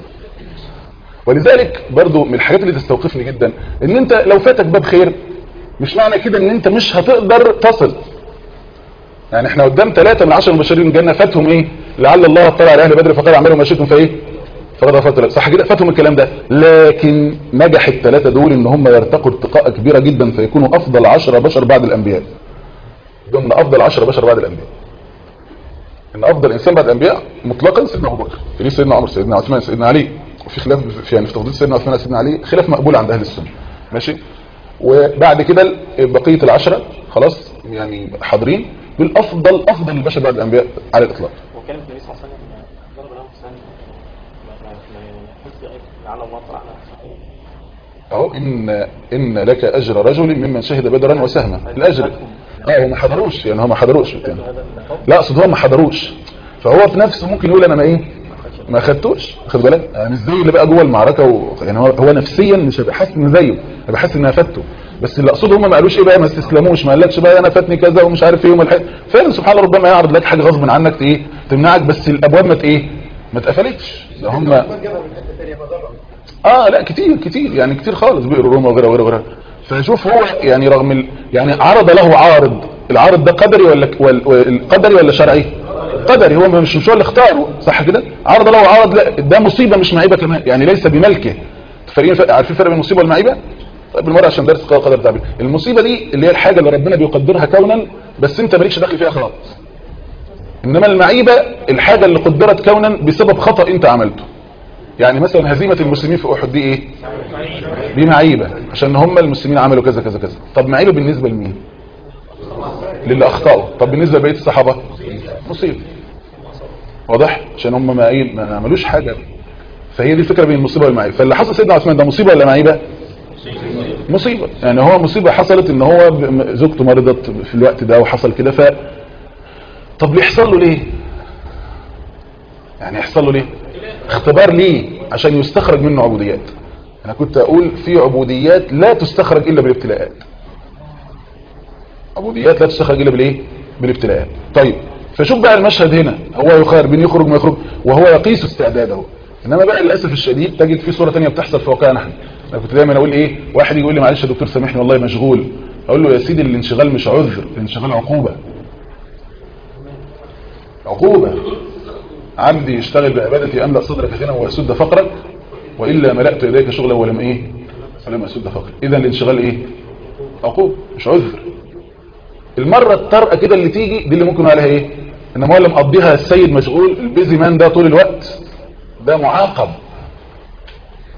ولذلك برضو من الحاجات اللي تستوقفني جدا ان انت لو فاتك باب خير مش معنى كده ان انت مش هتقدر تصل يعني احنا قدام ثلاثة من عشر مبشرين بالجنه فاتهم ايه لعل الله اطلع على اهل بدر فقال اعملوا ما شئتم فايه فقد غفرت لك صح كده فاتهم الكلام ده لكن نجح الثلاثه دول ان هم يرتقوا ارتقاء كبيره جدا فيكونوا افضل عشرة بشر بعد الانبياء ضمن افضل عشرة بشر بعد الانبياء ان افضل انسان بعد الانبياء مطلقا سيدنا ابو بكر في سيدنا عمر سيدنا عثمان سيدنا علي وفي خلاف في يعني في تفضيل سيدنا عثمان سيدنا علي خلاف مقبول عند اهل السنه ماشي وبعد كده بقيه العشرة خلاص يعني حاضرين دول افضل افضل البشر بعد الانبياء على الاطلاق وكان النبي صلى الله عليه وسلم ضرب لهم سنة ما يحس على الله طلع اهو ان ان لك اجر رجل ممن شهد بدرا وسهما الاجر اه هم ما حضروش يعني هم ما حضروش بتاع. لا اقصد هم ما حضروش فهو في نفسه ممكن يقول انا ما ايه ما خدتوش خد بالك يعني مش زي اللي بقى جوه المعركه و... يعني هو, هو نفسيا مش هيبقى حاسس انه زيه هيبقى حاسس انها فاتته بس اللي اقصده هم ما قالوش ايه بقى ما استسلموش ما قالكش بقى انا فاتني كذا ومش عارف ايه وما الحق فعلا سبحان الله ربما يعرض لك حاجه غصب عنك ايه تمنعك بس الابواب ما ايه ما اتقفلتش ده هم جابها من حته ثانيه مضره اه لا كتير كتير يعني كتير خالص بيقروا روما وغيره وغيره وغيره فشوف هو يعني رغم ال... يعني عرض له عارض العارض ده قدري ولا ولا- ولا قدري ولا شرعي قدري هو مش مش هو اللي اختاره صح كده عرض له عارض لا ده مصيبه مش معيبه كمان يعني ليس بملكه فريقين فرق عارفين الفرق بين المصيبه والمعيبه طيب بالمره عشان درس قدر تعبير المصيبه دي اللي هي الحاجه اللي ربنا بيقدرها كونا بس انت مالكش دخل فيها خلاص انما المعيبه الحاجه اللي قدرت كونا بسبب خطا انت عملته يعني مثلا هزيمه المسلمين في احد دي ايه دي معيبه عشان هم المسلمين عملوا كذا كذا كذا طب معيبه بالنسبه لمين للي اخطاوا طب بالنسبه لبقيه الصحابه مصيبه واضح عشان هم ما ايه ما عملوش حاجه فهي دي الفكره بين المصيبه والمعيبه فاللي حصل سيدنا عثمان ده مصيبه ولا معيبه مصيبه يعني هو مصيبه حصلت ان هو ب- زوجته مرضت في الوقت ده وحصل كده ف طب اللي يحصل له ليه يعني يحصل له ليه اختبار ليه عشان يستخرج منه عبوديات انا كنت اقول في عبوديات لا تستخرج الا بالابتلاءات عبوديات لا تستخرج الا بالايه بالابتلاءات طيب فشوف بقى المشهد هنا هو يخير بين يخرج ما يخرج وهو يقيس استعداده انما بقى للاسف الشديد تجد في صوره ثانيه بتحصل في واقعنا احنا انا كنت دايما اقول ايه واحد يجي يقول لي معلش يا دكتور سامحني والله مشغول اقول له يا سيدي الانشغال مش عذر الانشغال عقوبه عقوبه عبدي يشتغل بعبادتي املا صدرك غنى واسد فقرك والا ملأت يديك شغلا ولم ايه ولم اسد فقرك اذا الانشغال ايه عقوبه مش عذر المره الطارئه كده اللي تيجي دي اللي ممكن عليها ايه انما هو اللي مقضيها السيد مشغول البيزي مان ده طول الوقت ده معاقب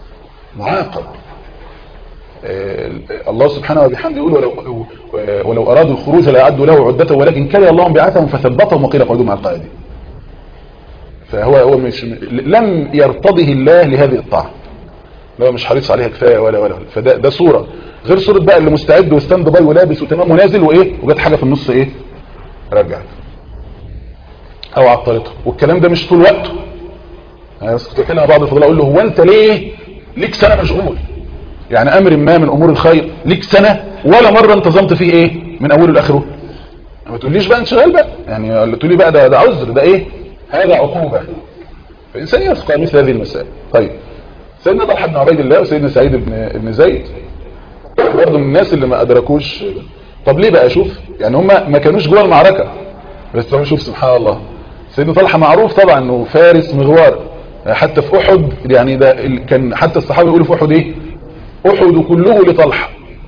معاقب آه، الله سبحانه وبحمده يقول ولو, ولو أرادوا الخروج لأعدوا له عدة ولكن كره الله بعثهم فثبتهم وقيل قعدوا مع القائدين فهو هو مش لم يرتضه الله لهذه الطاعة لا مش حريص عليها كفاية ولا ولا ولا. فده ده صورة غير صورة بقى اللي مستعد وستاند باي ولابس وتمام ونازل وايه وجت حاجة في النص ايه رجعت او عطلته والكلام ده مش طول وقته انا بس كنت بتكلم مع بعض الفضلاء اقول له هو انت ليه ليك سنة مشغول يعني امر ما من امور الخير ليك سنة ولا مرة انتظمت فيه ايه من اوله لاخره ما تقوليش بقى انشغال بقى يعني اللي تقولي بقى ده ده عذر ده ايه هذا عقوبة فالانسان يفقه مثل هذه المسائل طيب سيدنا طلحه بن عبيد الله وسيدنا سعيد بن بن زيد برضه من الناس اللي ما ادركوش طب ليه بقى شوف يعني هم ما كانوش جوه المعركه بس هم شوف سبحان الله سيدنا طلحه معروف طبعا انه فارس مغوار حتى في احد يعني ده ال- كان حتى الصحابه يقولوا في احد ايه احد كله لطلحه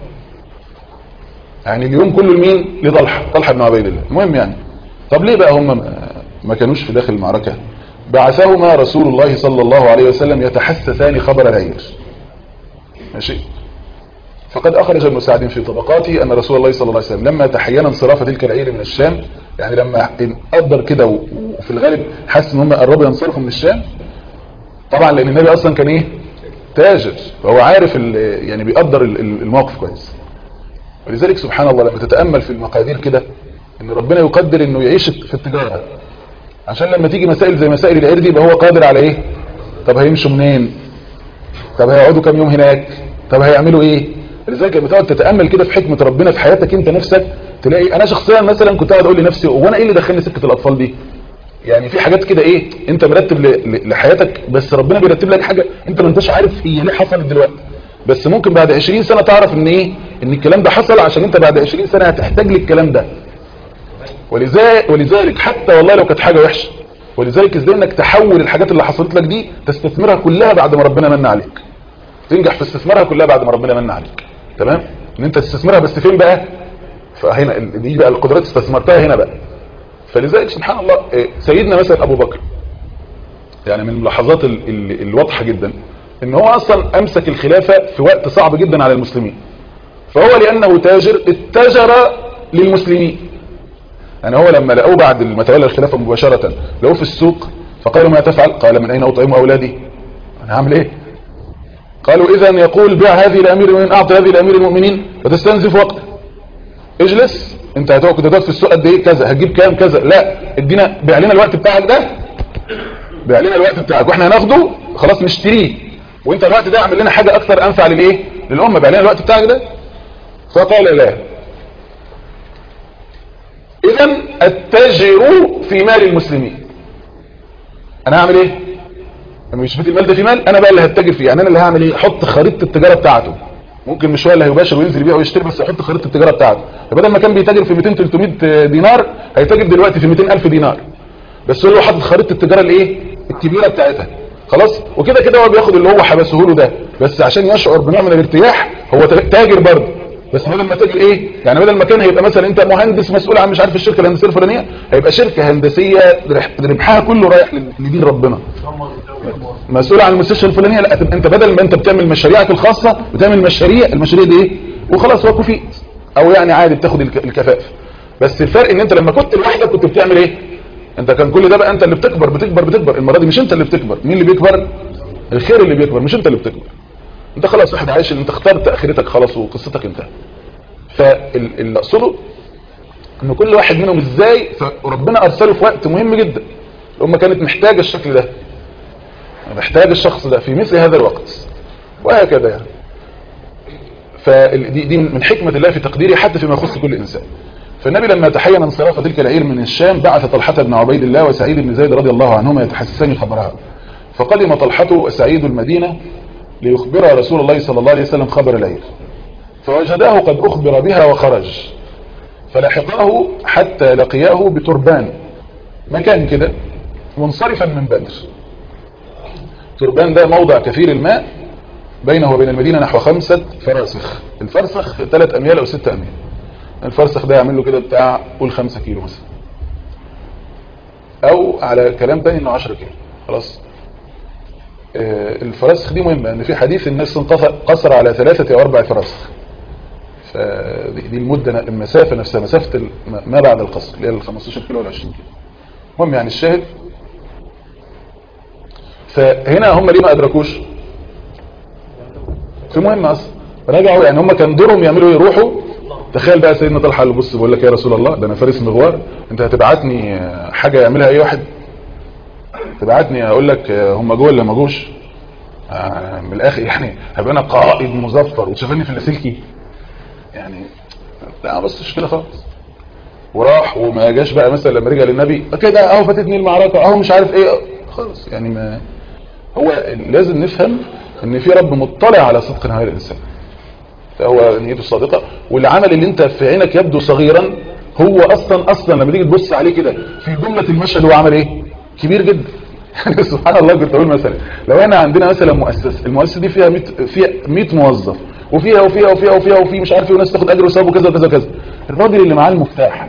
يعني اليوم كله لمين لطلحه طلحه بن عبيد الله المهم يعني طب ليه بقى هم ما- ما كانوش في داخل المعركه بعثهما رسول الله صلى الله عليه وسلم يتحسسان خبر العير ماشي فقد أخرج ابن سعد في طبقاته أن رسول الله صلى الله عليه وسلم لما تحين انصراف تلك العير من الشام يعني لما قدر كده و- وفي الغالب حس ان هم قربوا ينصرفوا من الشام طبعا لأن النبي أصلا كان إيه تاجر فهو عارف ال- يعني بيقدر ال- ال- الموقف كويس ولذلك سبحان الله لما تتأمل في المقادير كده ان ربنا يقدر انه يعيش في التجارة عشان لما تيجي مسائل زي مسائل العير دي يبقى هو قادر على ايه طب هيمشوا منين طب هيقعدوا كام يوم هناك طب هيعملوا ايه لذلك لما تقعد تتامل كده في حكمه ربنا في حياتك انت نفسك تلاقي انا شخصيا مثلا كنت قاعد اقول لنفسي هو انا ايه اللي دخلني سكه الاطفال دي يعني في حاجات كده ايه انت مرتب ل- ل- لحياتك بس ربنا بيرتب لك حاجه انت ما انتش عارف هي ليه حصلت دلوقتي بس ممكن بعد 20 سنه تعرف ان ايه ان الكلام ده حصل عشان انت بعد 20 سنه هتحتاج للكلام ده ولذلك ولذلك حتى والله لو كانت حاجه وحشه ولذلك ازاي انك تحول الحاجات اللي حصلت لك دي تستثمرها كلها بعد ما ربنا من عليك تنجح في استثمارها كلها بعد ما ربنا من عليك تمام ان انت تستثمرها بس فين بقى فهنا ال- دي بقى القدرات استثمرتها هنا بقى فلذلك سبحان الله إيه، سيدنا مثلا ابو بكر يعني من اللحظات ال- ال- الواضحه جدا ان هو اصلا امسك الخلافه في وقت صعب جدا على المسلمين فهو لانه تاجر اتجر للمسلمين يعني هو لما لقوه بعد ما تولى الخلافه مباشره لقوه في السوق فقالوا ما تفعل قال من اين اطعم اولادي انا هعمل ايه قالوا اذا يقول بيع هذه لامير المؤمنين اعطي هذه لامير المؤمنين فتستنزف وقته اجلس انت هتقعد كنت هتقعد في السوق قد ايه كذا هتجيب كام كذا لا ادينا بيع لنا الوقت بتاعك ده بيع لنا الوقت بتاعك واحنا هناخده خلاص نشتريه وانت الوقت ده اعمل لنا حاجه اكثر انفع للايه للامه بيع لنا الوقت بتاعك ده فقال لا اذا اتجر في مال المسلمين انا هعمل ايه لما مش بيت المال ده في مال انا بقى اللي هتاجر فيه يعني انا اللي هعمل ايه احط خريطه التجاره بتاعته ممكن مش هو اللي هيباشر وينزل يبيع ويشتري بس يحط خريطه التجاره بتاعته فبدل ما كان بيتاجر في 200 300 دينار هيتاجر دلوقتي في 200 الف دينار بس هو حاطط خريطه التجاره الايه الكبيره بتاعتها خلاص وكده كده هو بياخد اللي هو حبسه له ده بس عشان يشعر بنوع من الارتياح هو تاجر برضه بس بدل ما تاجر ايه يعني بدل ما كان هيبقى مثلا انت مهندس مسؤول عن مش عارف الشركه الهندسيه الفلانيه هيبقى شركه هندسيه ربحها كله رايح لدين ربنا مسؤول عن المستشفى الفلانيه لا تبقى انت بدل ما انت بتعمل مشاريعك الخاصه بتعمل مشاريع المشاريع دي ايه وخلاص هو كفيت او يعني عادي بتاخد الك- الكفاف بس الفرق ان انت لما كنت لوحدك كنت بتعمل ايه انت كان كل ده بقى انت اللي بتكبر بتكبر بتكبر المره دي مش انت اللي بتكبر مين اللي بيكبر الخير اللي بيكبر مش انت اللي بتكبر انت خلاص واحد عايش انت اخترت اخرتك خلاص وقصتك انتهت فاللي اقصده ان كل واحد منهم ازاي فربنا ارسله في وقت مهم جدا الامه كانت محتاجه الشكل ده محتاج الشخص ده في مثل هذا الوقت وهكذا يعني فدي دي من حكمة الله في تقديره حتى فيما يخص كل إنسان فالنبي لما تحين انصراف تلك العير من الشام بعث طلحة بن عبيد الله وسعيد بن زيد رضي الله عنهما يتحسسان خبرها فقدم طلحة وسعيد المدينة ليخبر رسول الله صلى الله عليه وسلم خبر العير فوجداه قد أخبر بها وخرج فلحقاه حتى لقياه بتربان مكان كده منصرفا من بدر تربان ده موضع كثير الماء بينه وبين المدينة نحو خمسة فراسخ الفرسخ ثلاث أميال أو ستة أميال الفرسخ ده يعمل له كده بتاع قول خمسة كيلو مثلا أو على كلام تاني إنه عشرة كيلو خلاص آه، الفراسخ دي مهمة ان في حديث الناس انقصر قصر على ثلاثة او اربع فراسخ فدي دي المدة المسافة نفسها مسافة ال- ما بعد القصر اللي هي ال 15 كيلو ولا 20 كيلو المهم يعني الشاهد فهنا هم ليه ما ادركوش في مهمة اصلا رجعوا يعني هم كان دورهم يعملوا إيه؟ يروحوا تخيل بقى سيدنا طلحه اللي بص بقول لك يا رسول الله ده انا فارس مغوار انت هتبعتني آه، حاجه يعملها اي واحد تبعتني اقول لك آه، هم جوه ولا ما جوش آه، من الاخر يعني هبقى انا قائد مظفر وتشوفني في اللاسلكي يعني لا ما بصش كده خالص وراح وما جاش بقى مثلا لما رجع للنبي كده اهو فاتتني المعركه اهو مش عارف ايه خالص يعني ما هو لازم نفهم ان في رب مطلع على صدق هذا الانسان هو نيته الصادقة والعمل اللي انت في عينك يبدو صغيرا هو اصلا اصلا لما تيجي تبص عليه كده في جملة المشهد هو عمل ايه كبير جدا يعني سبحان الله كنت اقول مثلا لو احنا عندنا مثلا مؤسسة المؤسسة دي فيها 100 فيها 100 موظف وفيها وفيها وفيها وفيها وفي مش عارف ايه وناس تاخد اجر وثواب وكذا وكذا وكذا الراجل اللي معاه المفتاح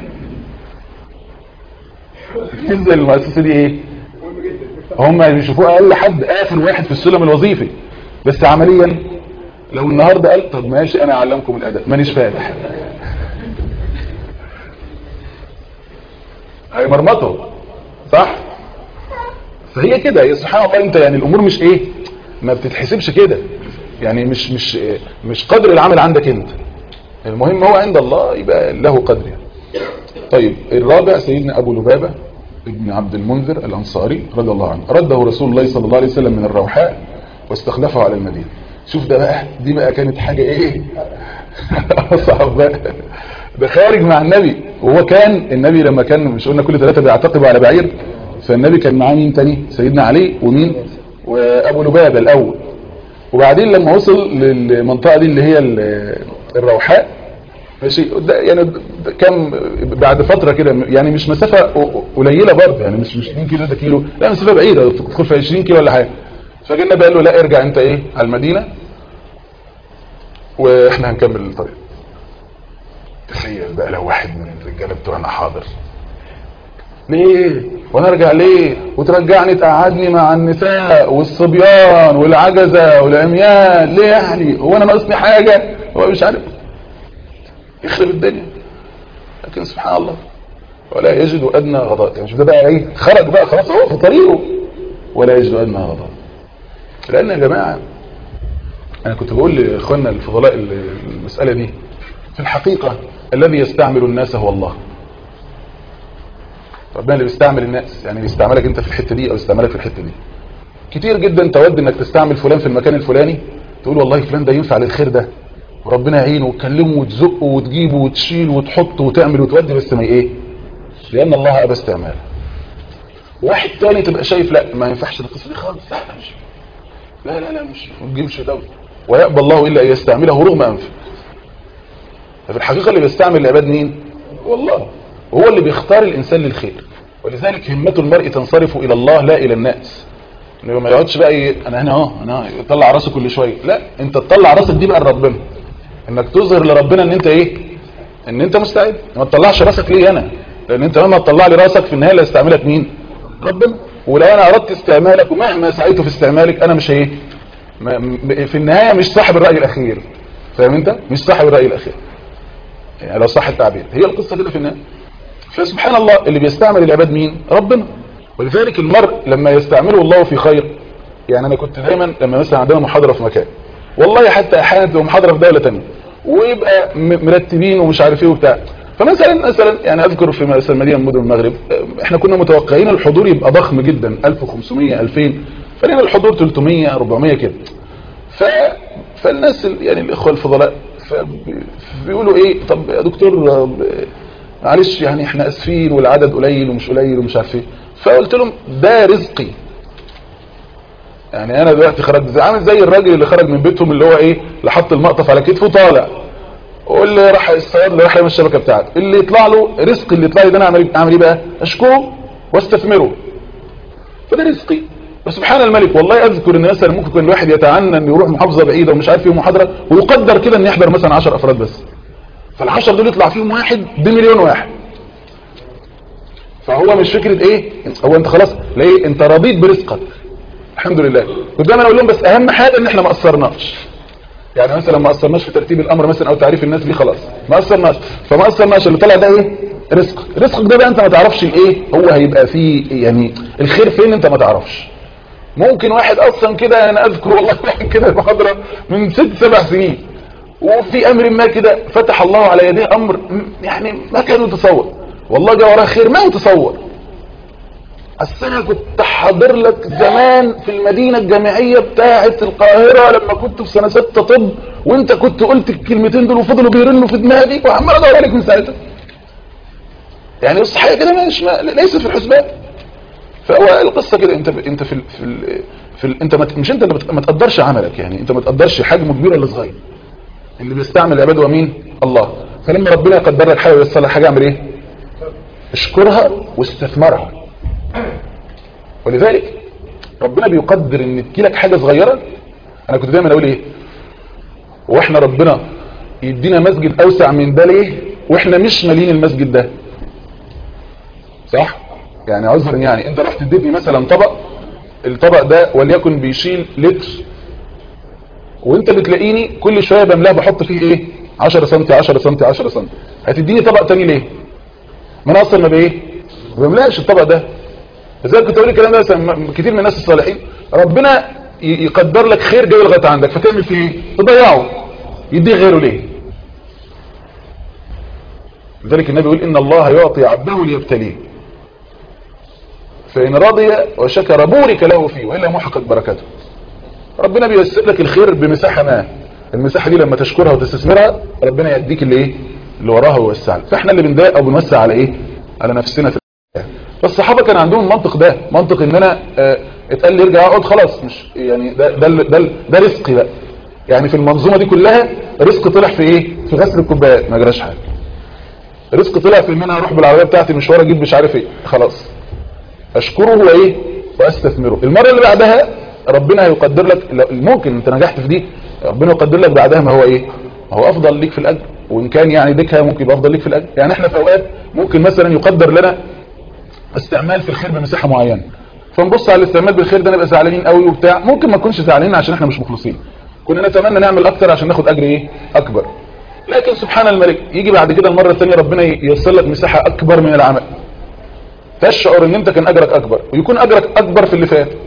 ينزل المؤسسة دي ايه هم بيشوفوه اقل حد اخر واحد في السلم الوظيفي بس عمليا لو النهاردة قال طب ماشي انا اعلمكم الادب مانيش فاتح هيمرمطه صح فهي كده هي سبحان الله انت يعني الامور مش ايه ما بتتحسبش كده يعني مش مش مش قدر العمل عندك انت المهم هو عند الله يبقى له قدر يعني. طيب الرابع سيدنا ابو لبابة ابن عبد المنذر الانصاري رضي الله عنه رده رسول الله صلى الله عليه وسلم من الروحاء واستخلفه على المدينة شوف ده بقى دي بقى كانت حاجة ايه اصعب بقى ده خارج مع النبي وهو كان النبي لما كان مش قلنا كل ثلاثة بيعتقبوا على بعير فالنبي كان معاه مين تاني سيدنا علي ومين وابو لبابة الاول وبعدين لما وصل للمنطقة دي اللي هي ال- الروحاء ماشي ده يعني ده كان بعد فترة كده يعني مش مسافة قليلة برضه يعني مش مش 2 كيلو ده كيلو لا مسافة بعيدة تدخل في 20 كيلو ولا حاجة فجينا بقى له لا ارجع انت ايه على المدينة واحنا هنكمل الطريق تخيل بقى لو واحد من الرجاله بتوعنا حاضر ليه وانا ارجع ليه وترجعني تقعدني مع النساء والصبيان والعجزة والعميان ليه يعني هو انا ناقصني حاجة هو مش عارف يخرب الدنيا لكن سبحان الله ولا يجد ادنى غضاء يعني شوف ده بقى ايه خرج بقى خلاص هو في طريقه ولا يجد ادنى غضاء لان يا جماعه انا كنت بقول لاخواننا الفضلاء المساله دي في الحقيقه الذي يستعمل الناس هو الله ربنا اللي بيستعمل الناس يعني بيستعملك انت في الحته دي او يستعملك في الحته دي كتير جدا تود انك تستعمل فلان في المكان الفلاني تقول والله فلان ده ينفع للخير ده وربنا يعينه وتكلمه وتزقه وتجيبه وتشيل وتحط وتعمل وتودي بس ما ايه لان الله ابى استعماله واحد تاني تبقى شايف لا ما ينفعش القصه دي خالص لا مش لا لا لا مش ما تجيبش ده ويأبى الله الا ان يستعمله رغم انفه ففي الحقيقه اللي بيستعمل العباد مين والله وهو اللي بيختار الانسان للخير ولذلك همة المرء تنصرف الى الله لا الى الناس انه ما يقعدش بقى ي... انا هنا اهو انا يطلع راسه كل شويه لا انت تطلع راسك دي بقى لربنا انك تظهر لربنا ان انت ايه ان انت مستعد ما تطلعش راسك ليه انا لان انت لما تطلع لي راسك في النهايه اللي هيستعملك مين ربنا ولو انا اردت استعمالك ومهما سعيت في استعمالك انا مش ايه ما... م- في النهايه مش صاحب الراي الاخير فاهم انت مش صاحب الراي الاخير يعني لو صح التعبير هي القصه كده في النهايه فسبحان الله اللي بيستعمل العباد مين ربنا ولذلك المرء لما يستعمله الله في خير يعني انا كنت دايما لما مثلا عندنا محاضره في مكان والله حتى احيانا تبقى محاضره في دوله ثانيه ويبقى م- مرتبين ومش عارف ايه وبتاع فمثلا مثلا يعني اذكر في مثلا مدينه من مدن المغرب احنا كنا متوقعين الحضور يبقى ضخم جدا 1500 2000 فلقينا الحضور 300 400 كده ف فالناس ال- يعني الاخوه الفضلاء فبي- بيقولوا ايه طب يا دكتور آه، معلش يعني احنا اسفين والعدد قليل ومش قليل ومش عارف ايه فقلت لهم ده رزقي يعني انا دلوقتي خرجت زي عامل زي الراجل اللي خرج من بيتهم اللي هو ايه اللي حط المقطف على كتفه طالع واللي راح الصياد اللي راح يعمل الشبكه بتاعته اللي يطلع له رزق اللي يطلع لي ده انا اعمل اعمل ايه بقى اشكره واستثمره فده رزقي وسبحان الملك والله اذكر ان مثلا ممكن يكون الواحد يتعنى ان يروح محافظه بعيده ومش عارف ايه محاضره ويقدر كده ان يحضر مثلا 10 افراد بس فالعشر دول يطلع فيهم واحد بمليون واحد فهو مش فكرة ايه هو انت خلاص ليه انت رضيت برزقك الحمد لله كنت دايما اقول لهم بس اهم حاجه ان احنا ما قصرناش يعني مثلا ما قصرناش في ترتيب الامر مثلا او تعريف الناس دي خلاص ما قصرناش فما قصرناش اللي طلع ده ايه رزق رزقك ده بقى انت ما تعرفش الايه هو هيبقى فيه يعني الخير فين انت ما تعرفش ممكن واحد اصلا كده انا اذكر والله واحد كده محاضره من ست سبع سنين وفي امر ما كده فتح الله على يديه امر م- يعني ما كان يتصور والله جاء وراه خير ما يتصور اصل انا كنت حاضر لك زمان في المدينه الجامعيه بتاعه القاهره لما كنت في سنه ستة طب وانت كنت قلت الكلمتين دول وفضلوا بيرنوا في دماغي وعمال ادور عليك من ساعتها يعني بص حاجه كده مش ما ليس في الحسبان فهو القصه كده انت انت في ال في ال في ال انت ما ت- مش انت اللي بت- ما تقدرش عملك يعني انت ما تقدرش حجمه كبير ولا صغير اللي بيستعمل العباد هو مين الله فلما ربنا يقدر لك حاجه وييسر لك حاجه اعمل ايه اشكرها واستثمرها ولذلك ربنا بيقدر ان تجيلك حاجه صغيره انا كنت دايما اقول ايه واحنا ربنا يدينا مسجد اوسع من ده ليه واحنا مش مالين المسجد ده صح يعني عذرا يعني انت رحت تديني مثلا طبق الطبق ده وليكن بيشيل لتر وانت بتلاقيني كل شويه بملاه بحط فيه ايه 10 سم 10 سم 10 سم هتديني طبق تاني ليه ما انا اصلا ما بايه ما بملاش الطبق ده ازاي كنت اقول الكلام ده مثلا م- كتير من الناس الصالحين ربنا ي- يقدر لك خير جاي لغايه عندك فتعمل فيه ايه تضيعه يديه غيره ليه لذلك النبي يقول ان الله يعطي عبده ليبتليه فان رضي وشكر بورك له فيه والا محقق بركته ربنا بييسر لك الخير بمساحه ما المساحه دي لما تشكرها وتستثمرها ربنا يديك اللي ايه اللي وراها ويوسع لك فاحنا اللي بنضايق او بنوسع على ايه على نفسنا في الحياة. فالصحابه كان عندهم المنطق ده منطق ان انا آه، اتقال لي ارجع اقعد خلاص مش يعني ده ده ده, ده رزقي بقى يعني في المنظومه دي كلها رزق طلع في ايه في غسل الكوبايات ما جراش حاجه رزق طلع في ان انا اروح بالعربيه بتاعتي مشوار اجيب مش عارف ايه خلاص اشكره وايه واستثمره المره اللي بعدها ربنا هيقدر لك لو- ممكن انت نجحت في دي ربنا يقدر لك بعدها ما هو ايه ما هو افضل ليك في الاجر وان كان يعني ديكها ممكن يبقى افضل ليك في الاجر يعني احنا في اوقات ممكن مثلا يقدر لنا استعمال في الخير بمساحه معينه فنبص على الاستعمال بالخير ده نبقى زعلانين قوي وبتاع ممكن ما نكونش زعلانين عشان احنا مش مخلصين كنا نتمنى نعمل اكتر عشان ناخد اجر ايه اكبر لكن سبحان الملك يجي بعد كده المره الثانيه ربنا ييسر لك مساحه اكبر من العمل تشعر ان انت كان اجرك اكبر ويكون اجرك اكبر في اللي فات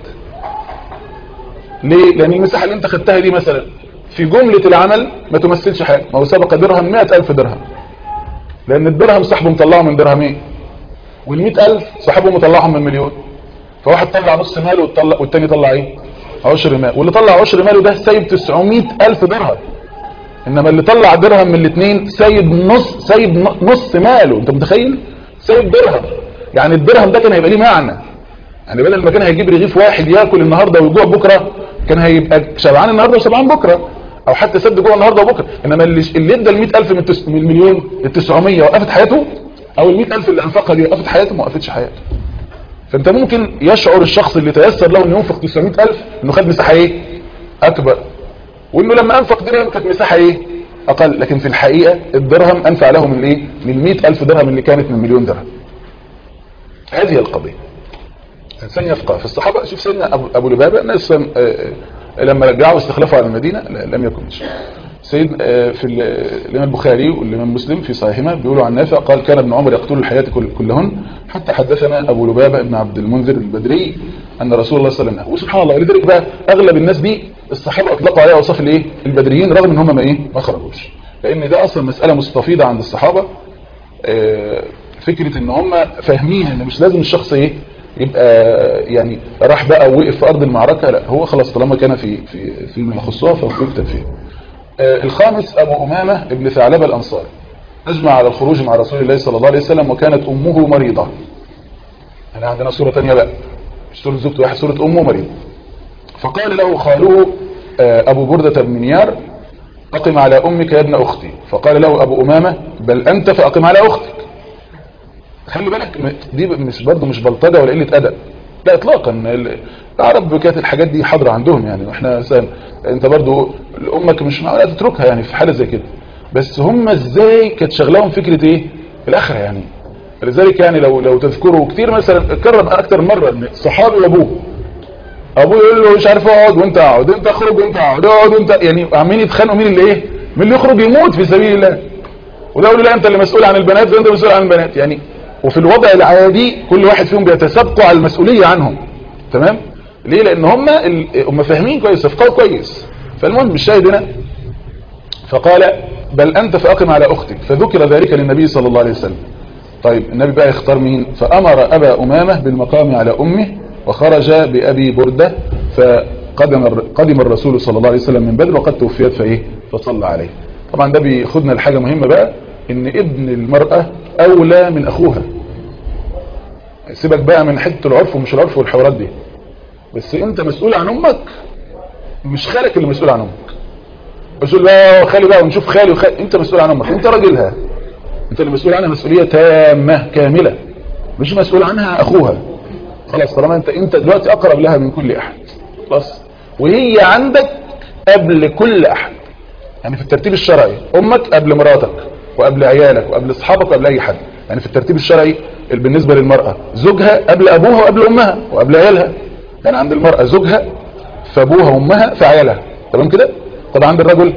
ليه لان المساحه اللي انت خدتها دي مثلا في جمله العمل ما تمثلش حاجه ما هو سبق درهم 100000 درهم لان الدرهم صاحبه مطلعه من درهمين وال100000 صاحبه مطلعهم من مليون فواحد طلع نص ماله والطلع والتاني طلع ايه عشر مال واللي طلع عشر ماله ده سايب 900000 درهم انما اللي طلع درهم من الاثنين سايب نص سايب نص ماله انت متخيل سايب درهم يعني الدرهم ده كان هيبقى ليه معنى يعني بدل ما كان هيجيب رغيف واحد ياكل النهارده ويجوع بكره كان هيبقى شبعان النهارده وشبعان بكره او حتى سد جوع النهارده وبكره انما اللي اللي ادى ال 100000 من التس- من المليون ال 900 وقفت حياته او ال 100000 اللي انفقها دي وقفت حياته ما وقفتش حياته فانت ممكن يشعر الشخص اللي تيسر له انه ينفق 900000 انه خد مساحه ايه اكبر وانه لما انفق درهم كانت مساحه ايه اقل لكن في الحقيقه الدرهم انفع له من ايه من 100000 درهم اللي كانت من مليون درهم هذه القضيه الانسان يفقه في الصحابه شوف سيدنا ابو, أبو لبابه الناس آه، آه، لما رجعوا واستخلفوا على المدينه لا- لم يكن شيء سيد آه، في ال- الامام البخاري والامام مسلم في صحيحهما بيقولوا عن نافع قال كان ابن عمر يقتل الحياه كل كلهن حتى حدثنا ابو لبابه بن عبد المنذر البدري ان رسول الله صلى الله عليه وسلم وسبحان الله ولذلك بقى اغلب الناس دي الصحابه اطلقوا عليها اوصاف الايه البدريين رغم ان هم ما ايه ما خرجوش لان ده اصلا مساله مستفيضه عند الصحابه آه، فكرة ان هم فاهمين ان مش لازم الشخص ايه يبقى يعني راح بقى ووقف في ارض المعركة لا هو خلاص طالما كان في في فيما يخصها فهو يكتب فيه آه، الخامس ابو امامة ابن ثعلبة الانصاري اجمع على الخروج مع رسول الله صلى الله عليه وسلم وكانت امه مريضة احنا عندنا صورة تانية بقى مش صورة زوجته واحد صورة امه مريضة فقال له خاله آه، ابو بردة بن نيار أقم على أمك يا ابن أختي فقال له أبو أمامة بل أنت فأقم على أختك خلي بالك م- دي مش برضه مش بلطجة ولا قلة أدب لا إطلاقا ال- العرب كانت الحاجات دي حاضرة عندهم يعني واحنا مثلا انت برضه أمك مش معقولة تتركها يعني في حالة زي كده بس هم ازاي كانت شغلهم فكرة ايه الآخرة يعني لذلك يعني لو لو تذكروا كتير مثلا اتكرر اكتر من مرة ان صحابي وابوه ابوه يقول له مش عارف اقعد وانت اقعد انت اخرج وانت اقعد اقعد وانت يعني عمالين يتخانقوا مين اللي ايه مين اللي يخرج يموت في سبيل الله وده يقول له لا انت اللي مسؤول عن البنات وانت مسؤول عن البنات يعني وفي الوضع العادي كل واحد فيهم بيتسابقوا على المسؤوليه عنهم تمام ليه لان هم ال... هم فاهمين كويس افكار كويس فالمهم الشاهد هنا فقال بل انت فاقم على اختك فذكر ذلك للنبي صلى الله عليه وسلم طيب النبي بقى يختار مين فامر ابا امامه بالمقام على امه وخرج بابي برده فقدم الر- قدم الرسول صلى الله عليه وسلم من بدر وقد توفيت فايه فصلى عليه طبعا ده بياخدنا لحاجه مهمه بقى ان ابن المراه اولى من اخوها سيبك بقى من حته العرف ومش العرف والحوارات دي بس انت مسؤول عن امك مش خالك اللي مسؤول عن امك مسؤول بقى خالي بقى ونشوف خالي وخالي انت مسؤول عن امك انت راجلها انت اللي مسؤول عنها مسؤوليه تامه كامله مش مسؤول عنها اخوها خلاص طالما انت انت دلوقتي اقرب لها من كل احد خلاص وهي عندك قبل كل احد يعني في الترتيب الشرعي امك قبل مراتك وقبل عيالك وقبل اصحابك وقبل اي حد يعني في الترتيب الشرعي بالنسبه للمراه زوجها قبل ابوها وقبل امها وقبل عيالها يعني عند المراه زوجها فابوها وامها فعيالها تمام كده طب عند الرجل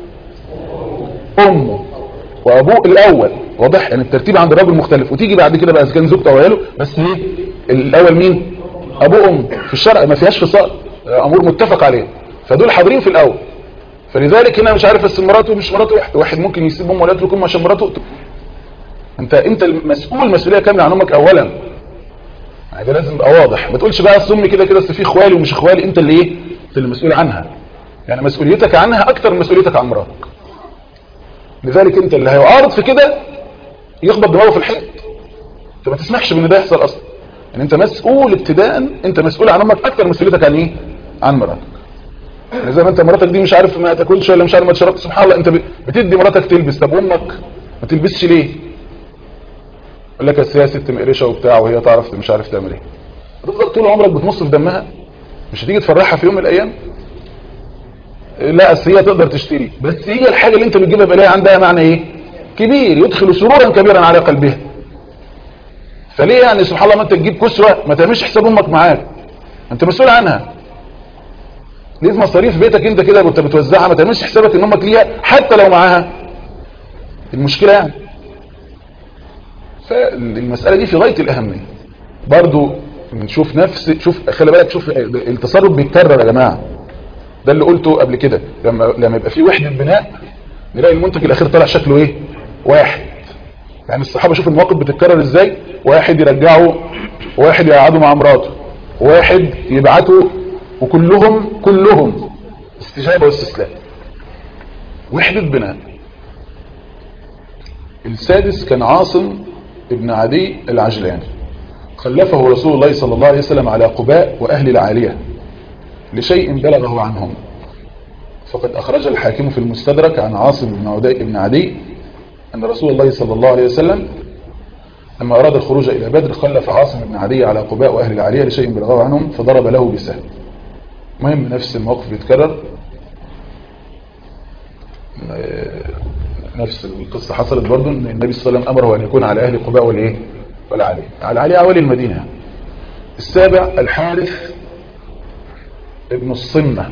امه وابوه الاول واضح يعني الترتيب عند الرجل مختلف وتيجي بعد كده بقى اذا كان زوجته او عياله بس ايه الاول مين ابوه ام في الشرع ما فيهاش فصال امور متفق عليه فدول حاضرين في الاول فلذلك هنا مش عارف بس مراته مش مراته واحد واحد ممكن يسيب امه ولا يترك امه عشان مراته انت انت المسؤول مسؤوليه كامله عن امك اولا يعني ده لازم يبقى واضح ما تقولش بقى اصل امي كده كده اصل في اخوالي ومش اخوالي انت اللي ايه انت اللي مسؤول عنها يعني مسؤوليتك عنها اكتر من مسؤوليتك عن مراتك لذلك انت اللي هيعارض في كده يخبط دماغه في الحيط انت ما تسمحش بان ده يحصل اصلا يعني انت مسؤول ابتداء انت مسؤول عن امك اكتر من مسؤوليتك عن ايه عن مراتك يعني زي ما انت مراتك دي مش عارف ما تاكلش ولا مش عارف ما تشربش سبحان الله انت بتدي مراتك تلبس طب امك ما تلبسش ليه يقول لك اصل هي ست مقرشه وبتاع وهي تعرف مش عارف تعمل ايه هتفضل طول عمرك بتمص في دمها مش هتيجي تفرحها في يوم من الايام لا اصل هي تقدر تشتري بس هي الحاجه اللي انت بتجيبها بلاقي عندها معنى ايه كبير يدخل سرورا كبيرا على قلبها فليه يعني سبحان الله ما انت تجيب كسوه ما تعملش حساب امك معاك انت مسؤول عنها ليه في مصاريف بيتك انت كده وانت بتوزعها ما تعملش حسابك ان امك ليها حتى لو معاها المشكله يعني فالمساله دي في غايه الاهميه برضو نشوف نفس شوف خلي بالك شوف التصرف بيتكرر يا جماعه ده اللي قلته قبل كده لما لما يبقى في وحده بناء نلاقي المنتج الاخير طلع شكله ايه واحد يعني الصحابه شوف المواقف بتتكرر ازاي واحد يرجعه واحد يقعده مع مراته واحد يبعته وكلهم كلهم استجابه واستسلام وحده بناء السادس كان عاصم ابن عدي العجلاني خلفه رسول الله صلى الله عليه وسلم على قباء واهل العاليه لشيء بلغه عنهم فقد أخرج الحاكم في المستدرك عن عاصم بن عدي, بن عدي أن رسول الله صلى الله عليه وسلم لما أراد الخروج إلى بدر خلف عاصم بن عدي على قباء وأهل العالية لشيء بلغه عنهم فضرب له بسهم مهم نفس الموقف بيتكرر نفس القصة حصلت برضو أن النبي صلى الله عليه وسلم أمره أن يكون على أهل قباء والإيه والعالية على العالية أولي المدينة السابع الحارث ابن الصمة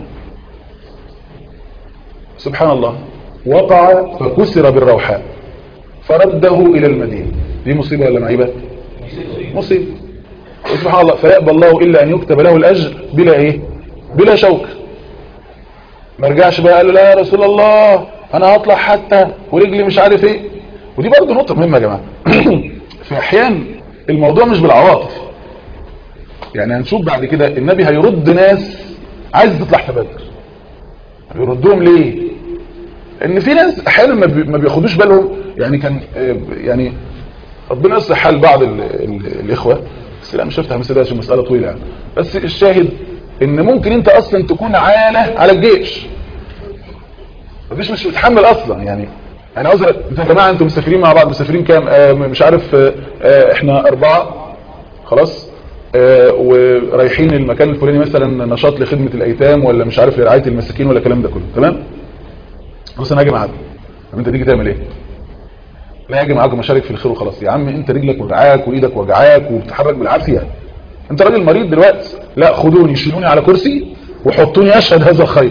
سبحان الله وقع فكسر بالروحاء فرده إلى المدينة دي مصيبة ولا معيبة مصيبة سبحان الله فيأبى الله إلا أن يكتب له الأجر بلا إيه بلا شوك ما رجعش بقى قال له لا يا رسول الله أنا هطلع حتى ورجلي مش عارف إيه ودي برضه نقطة مهمة يا جماعة في أحيان الموضوع مش بالعواطف يعني هنشوف بعد كده النبي هيرد ناس عايز تطلع في بدر يردهم ليه ان في ناس احيانا ما بياخدوش بالهم يعني كان يعني ربنا يصلح حال بعض ال ال الاخوه بس لا مش هفتح مسألة عشان مسألة طويلة يعني بس الشاهد ان ممكن انت اصلا تكون عالة على الجيش مفيش مش متحمل اصلا يعني انا عاوز انتوا يا جماعه انتوا مسافرين مع بعض مسافرين كام آه مش عارف آه احنا اربعه خلاص آه ورايحين المكان الفلاني مثلا نشاط لخدمة الايتام ولا مش عارف لرعاية المساكين ولا الكلام ده كله تمام بص انا هاجي معاكم طب انت تيجي تعمل ايه لا هاجي معاكم اشارك في الخير وخلاص يا عم انت رجلك وجعاك وايدك وجعاك وبتتحرك بالعافيه انت راجل مريض دلوقتي لا خدوني شيلوني على كرسي وحطوني اشهد هذا الخير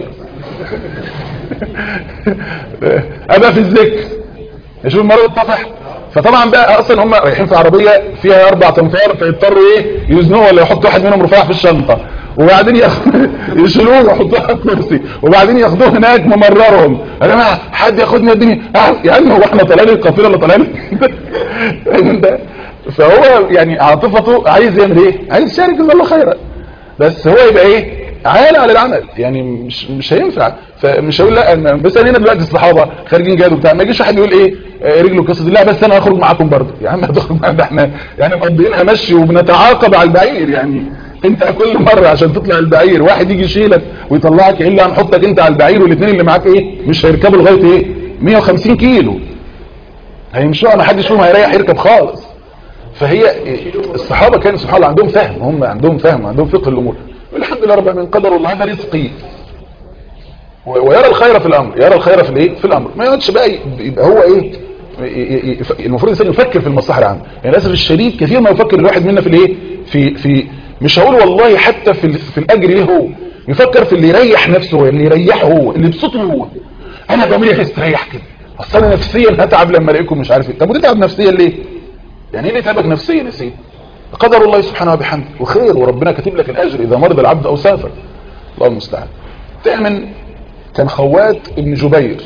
ابقى في الذكر يشوف المرض اتطفح فطبعا بقى اصلا هم رايحين في عربيه فيها اربع تنفار فيضطروا ايه يوزنوه ولا يحطوا واحد منهم رفاع في الشنطه وبعدين ياخ- يشيلوه ويحطوه على الكرسي وبعدين ياخدوه هناك ممررهم يا جماعه حد ياخدني الدنيا يا عم هو احنا طالعين القافله اللي طالعين فاهم انت؟ فهو يعني عاطفته عايز يعمل ايه عايز يشارك جزاه الله خيرا بس هو يبقى ايه عالي على العمل يعني مش مش هينفع فمش هقول لا أنا- بس انا هنا دلوقتي الصحابه خارجين جاد وبتاع ما يجيش واحد يقول ايه آه، رجله قصه لا بس انا هخرج معاكم برضه يا عم هتخرج معانا ده احنا يعني مقضيينها مشي وبنتعاقب على البعير يعني انت كل مره عشان تطلع البعير واحد يجي يشيلك ويطلعك الا هنحطك انت على البعير والاثنين اللي معاك ايه مش هيركبوا لغايه ايه 150 كيلو هيمشوا ما حدش فيهم هيريح يركب خالص فهي الصحابة كانوا سبحان الله عندهم فهم هم عندهم فهم عندهم فقه الأمور والحمد لله رب العالمين قدر الله هذا رزقي و- ويرى الخير في الأمر يرى الخير في الايه في الأمر ما يقعدش بقى ي- يبقى هو ايه ي- ي- يف- المفروض الانسان يفكر في المصلحه العامه يعني للاسف الشديد كثير ما يفكر الواحد منا في الايه في في مش هقول والله حتى في ال- في الاجر ليه هو يفكر في اللي يريح نفسه هو اللي يريحه هو اللي يبسطه هو انا بعمل ايه استريح كده اصل انا نفسيا هتعب لما الاقيكم مش عارف ايه طب وتتعب نفسيا ليه يعني ايه اللي تعبك نفسيا يا سيدي قدر الله سبحانه وبحمده وخير وربنا كاتب لك الاجر اذا مرض العبد او سافر الله المستعان تأمن كان خوات ابن جبير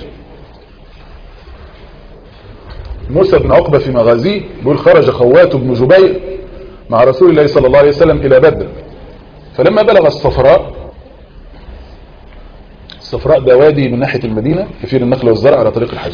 موسى بن عقبة في مغازيه بيقول خرج خوات بن جبير مع رسول الله صلى الله عليه وسلم إلى بدر فلما بلغ الصفراء الصفراء ده وادي من ناحية المدينة كثير النخل والزرع على طريق الحج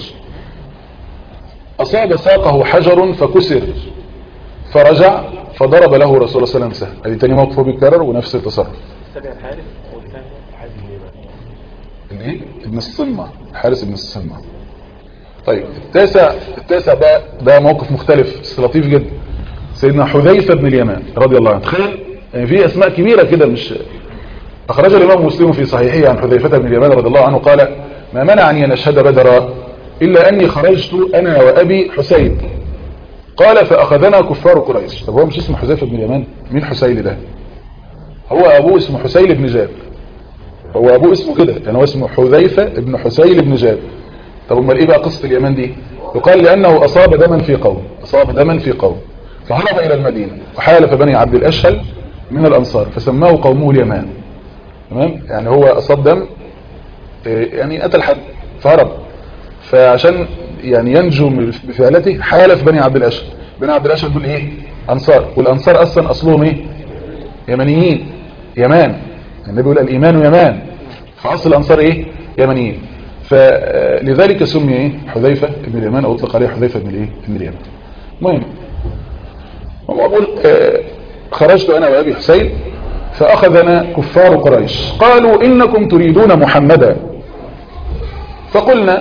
أصاب ساقه حجر فكسر فرجع فضرب له رسول الله صلى الله عليه وسلم سهم ادي تاني موقف هو بيتكرر ونفس التصرف الثاني الحارث والثاني حازم ليه بقى الايه ابن الصمة حارس ابن الصمة طيب التاسع التاسع بقى ده موقف مختلف بس لطيف جدا سيدنا حذيفة بن اليمان رضي الله عنه تخيل يعني في اسماء كبيرة كده مش اخرج الامام مسلم في صحيحه عن حذيفة بن اليمان رضي الله عنه قال ما منعني ان اشهد بدرا الا اني خرجت انا وابي حسين قال فاخذنا كفار قريش طب هو مش اسمه حذيفة بن اليمان مين حسين ده هو ابوه اسمه حسين بن جابر هو ابوه اسمه كده يعني هو اسمه حذيفة ابن حسين بن جابر طب امال ايه بقى قصة اليمن دي يقال لانه اصاب دما في قوم اصاب دما في قوم فهرب الى المدينة وحالف بني عبد الاشهل من الانصار فسماه قومه اليمان تمام يعني هو اصاب دم إيه، يعني قتل حد فهرب فعشان يعني ينجو من- بفعلته حالف بني عبد الاشهل بني عبد الاشهل دول ايه انصار والانصار اصلا اصلهم ايه يمنيين يمان النبي يقول الايمان يمان فاصل الانصار ايه يمنيين فلذلك سمي ايه حذيفه بن اليمان او اطلق عليه حذيفه بن الايه بن اليمان المهم هم اقول آه، خرجت انا وابي حسين فاخذنا كفار قريش قالوا انكم تريدون محمدا فقلنا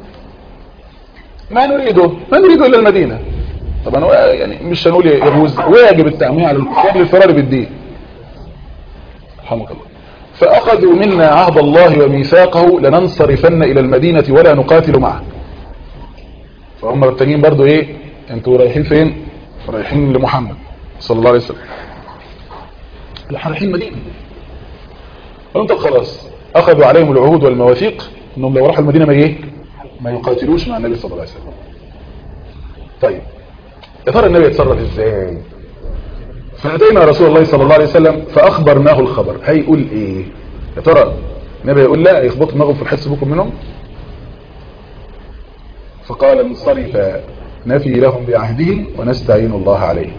ما نريده ما نريده الا المدينه طبعا هو يعني مش هنقول يجوز ويجب التعمية على الكفار للفرار بالدين رحمك الله فأخذوا منا عهد الله وميثاقه لننصرفن إلى المدينة ولا نقاتل معه فهم التانيين برضو ايه انتوا رايحين فين رايحين لمحمد صلى الله عليه وسلم احنا رايحين المدينة قالوا طب خلاص اخذوا عليهم العهود والمواثيق انهم لو راحوا المدينة ما ايه ما يقاتلوش مع النبي صلى الله عليه وسلم طيب يا ترى النبي يتصرف ازاي فأتينا رسول الله صلى الله عليه وسلم فأخبرناه الخبر هيقول ايه يا ترى النبي يقول لا يخبط دماغهم في الحس بكم منهم فقال انصرف نفي لهم بعهدهم ونستعين الله عليه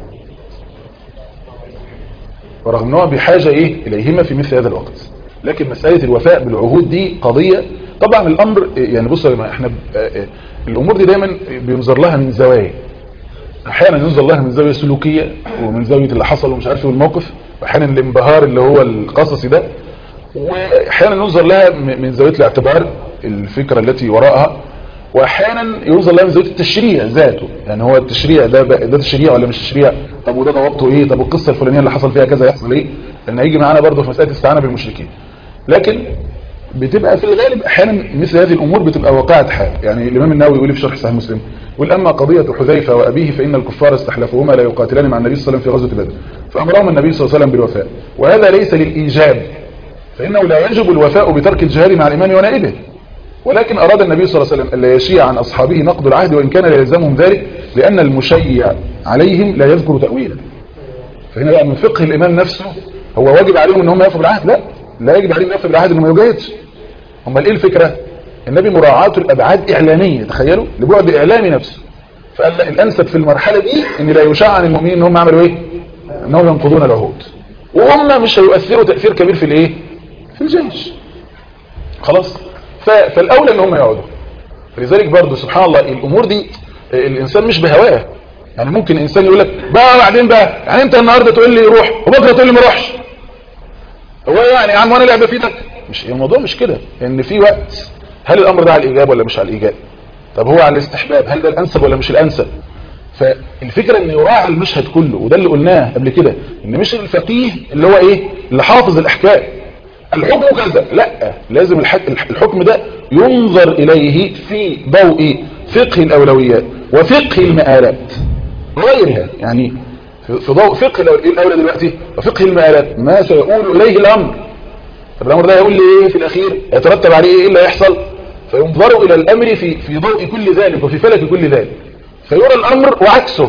ورغم انه بحاجة ايه اليهما في مثل هذا الوقت لكن مسألة الوفاء بالعهود دي قضية طبعا الامر يعني بصوا يا جماعه احنا الامور دي دايما بينظر لها من زوايا احيانا ينظر لها من زاويه سلوكيه ومن زاويه اللي حصل ومش عارف النوقف واحيانا الانبهار اللي هو القصصي ده واحيانا ينظر لها من زاويه الاعتبار الفكره التي وراءها واحيانا ينظر لها من زاويه التشريع ذاته يعني هو التشريع ده ده تشريع ولا مش تشريع طب وده ضوابطه ايه طب القصه الفلانيه اللي حصل فيها كذا يحصل ايه لان هيجي معانا برضه في مساله الاستعانه بالمشركين لكن بتبقى في الغالب احيانا مثل هذه الامور بتبقى واقعه حال يعني الامام النووي يقول في شرح صحيح مسلم يقول اما قضيه حذيفه وابيه فان الكفار استحلفوهما لا يقاتلان مع النبي صلى الله عليه وسلم في غزوه بدر فامرهم النبي صلى الله عليه وسلم بالوفاء وهذا ليس للايجاب فانه لا يجب الوفاء بترك الجهاد مع الامام ونائبه ولكن أراد النبي صلى الله عليه وسلم ألا يشيع عن أصحابه نقض العهد وإن كان لا يلزمهم ذلك لأن المشيع عليهم لا يذكر تأويلا فهنا بقى من فقه الإمام نفسه هو واجب عليهم ان هم يقفوا بالعهد لا لا يجب عليهم يقفوا بالعهد انه ما يجاهدش امال ايه الفكرة النبي مراعاة الأبعاد إعلامية تخيلوا لبعد إعلامي نفسه فقال لا الأنسب في المرحلة دي ان لا يشاع عن المؤمنين ان هم عملوا ايه انهم ينقضون العهود وهم مش هيؤثروا تأثير كبير في الايه في الجيش خلاص ف- فالأولى ان هم يقعدوا فلذلك برضو سبحان الله الأمور دي الإنسان مش بهواه يعني ممكن إنسان يقول لك بقى بعدين بقى يعني أنت النهاردة تقول لي روح وبكرة تقول لي ما روحش هو يعني يا عم وانا لعبة في ايدك مش الموضوع مش كده ان في وقت هل الامر ده على الايجاب ولا مش على الايجاب طب هو على الاستحباب هل ده الانسب ولا مش الانسب فالفكرة ان يراعي المشهد كله وده اللي قلناه قبل كده ان مش الفقيه اللي هو ايه اللي حافظ الاحكام الحكم كذا لا لازم الحك... الحكم ده ينظر اليه في ضوء فقه الاولويات وفقه المآلات غيرها يعني في في ضوء فقه الأول- ايه الاولى دلوقتي وفقه المآلات ما سيقول اليه الامر طب الامر ده يقول لي ايه في الاخير يترتب عليه ايه اللي هيحصل فينظر الى الامر في في ضوء كل ذلك وفي فلك كل ذلك فيرى الامر وعكسه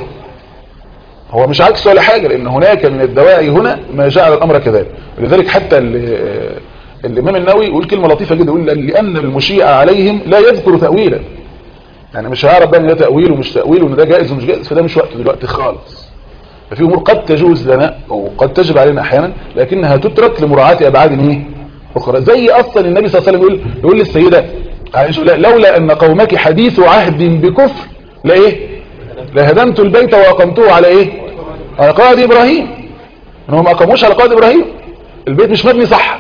هو مش عكسه ولا حاجة لان هناك من الدواعي هنا ما جعل الامر كذلك ولذلك حتى ال- الامام النووي يقول كلمة لطيفة جدا يقول لان المشيع عليهم لا يذكر تأويلا يعني مش هعرف بقى ان ده تأويل ومش تأويل وان ده جائز ومش جائز فده مش وقته دلوقتي خالص ففي امور قد تجوز لنا وقد تجب علينا احيانا لكنها تترك لمراعاة ابعاد ايه اخرى زي اصلا النبي صلى الله عليه وسلم يقول يقول للسيدة عائشة لا لولا ان قومك حديث عهد بكفر لا ايه لهدمت البيت واقمته على ايه على قواعد ابراهيم انهم ما اقاموش على قواعد ابراهيم البيت مش مبني صح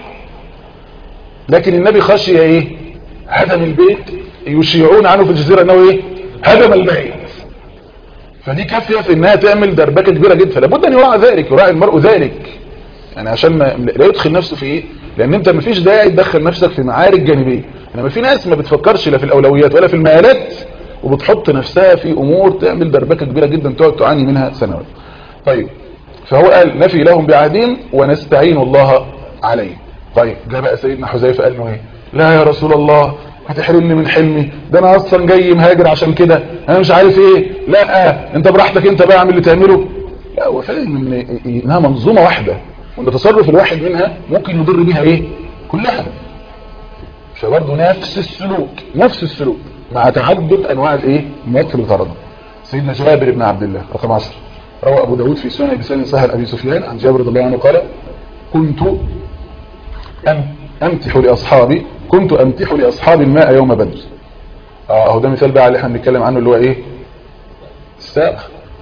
لكن النبي خشي ايه هدم البيت يشيعون عنه في الجزيرة انه ايه هدم البيت فدي كافية في انها تعمل دربكة كبيرة جدا فلابد ان يراعي ذلك يراعي المرء ذلك يعني عشان ما لا يدخل نفسه في ايه لان انت مفيش داعي تدخل نفسك في معارك جانبية انما في ناس ما بتفكرش لا في الاولويات ولا في المآلات وبتحط نفسها في امور تعمل دربكة كبيرة جدا تقعد تعاني منها سنوات طيب فهو قال نفي لهم بعهدهم ونستعين الله عليه طيب جاء بقى سيدنا حذيفه قال له ايه لا يا رسول الله هتحرمني من حلمي ده انا اصلا جاي مهاجر عشان كده انا مش عارف ايه لا آه. انت براحتك انت بقى اعمل اللي تعمله لا هو فاهم ان انها منظومه واحده وان تصرف الواحد منها ممكن يضر بيها ايه كلها فبرضه نفس السلوك نفس السلوك مع تعدد انواع الايه المواقف اللي بتعرضها سيدنا جابر بن عبد الله رقم 10 روى ابو داود في سنن بسنن سهل ابي سفيان عن جابر رضي الله عنه قال كنت أم امتح لاصحابي كنت امتح لاصحابي الماء يوم بدر اه اهو ده مثال بقى اللي احنا بنتكلم عنه اللي هو ايه السابق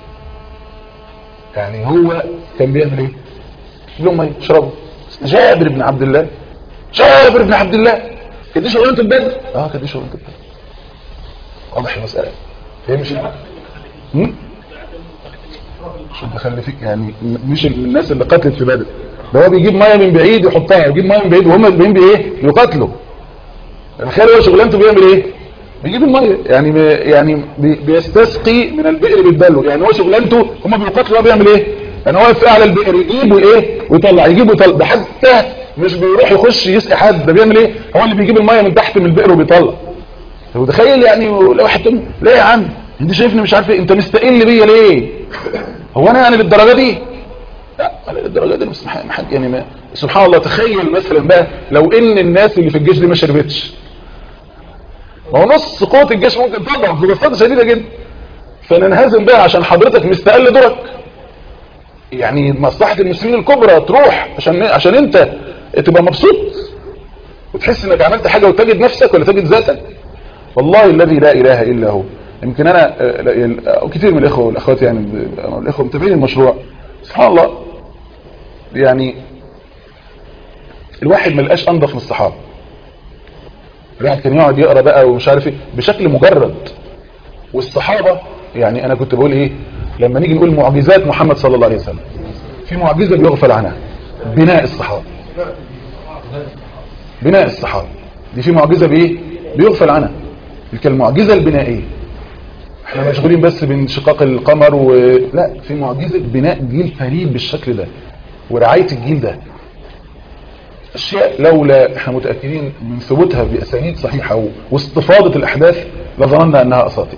يعني هو كان بيعمل ايه يوم ما يشربوا جابر بن عبد الله جابر بن عبد الله كانت دي شغلانه البدر اه كانت دي شغلانه البدر واضح المساله فهمش هم؟ شو دخل فيك يعني مش الناس اللي قتلت في بدر ده هو بيجيب ميه من بعيد يحطها يجيب ميه من بعيد وهم الباقيين بايه يقاتلوا تخيل هو شغلانته بيعمل ايه بيجيب الميه يعني بي يعني بي بيستسقي من البئر بالدلو يعني هو شغلانته هم بيقاتلوا هو بيعمل ايه يعني هو واقف اعلى البئر يجيب وايه ويطلع يجيب ويطلع ده حتى مش بيروح يخش يسقي حد ده بيعمل ايه هو اللي بيجيب الميه من تحت من البئر وبيطلع هو تخيل يعني لو واحد تقول ليه يا عم انت شايفني مش عارف ايه انت مستقل بيا ليه هو انا يعني للدرجه دي لا انا للدرجه دي بس ما حد يعني ما سبحان الله تخيل مثلا بقى لو ان الناس اللي في الجيش دي ما شربتش ما هو نص قوه الجيش ممكن تضعف ببساطه شديده جدا فننهزم بقى عشان حضرتك مستقل دورك يعني مصلحه المسلمين الكبرى تروح عشان عشان انت تبقى مبسوط وتحس انك عملت حاجه وتجد نفسك ولا تجد ذاتك والله الذي لا اله الا هو يمكن انا او كثير من الاخوه والاخوات يعني الاخوه متابعين المشروع سبحان الله يعني الواحد ما لقاش انضف من الصحابه الواحد كان يقعد يقرا بقى ومش عارف ايه بشكل مجرد والصحابه يعني انا كنت بقول ايه لما نيجي نقول معجزات محمد صلى الله عليه وسلم في معجزه بيغفل عنها بناء الصحابه بناء الصحابه دي في معجزة بايه بيغفل عنها تلك المعجزة البنائية احنا مشغولين بس بانشقاق القمر و... لا في معجزة بناء جيل فريد بالشكل ده ورعاية الجيل ده اشياء لولا احنا متأكدين من ثبوتها بأسانيد صحيحة و- واستفاضة الاحداث لظننا انها اساطير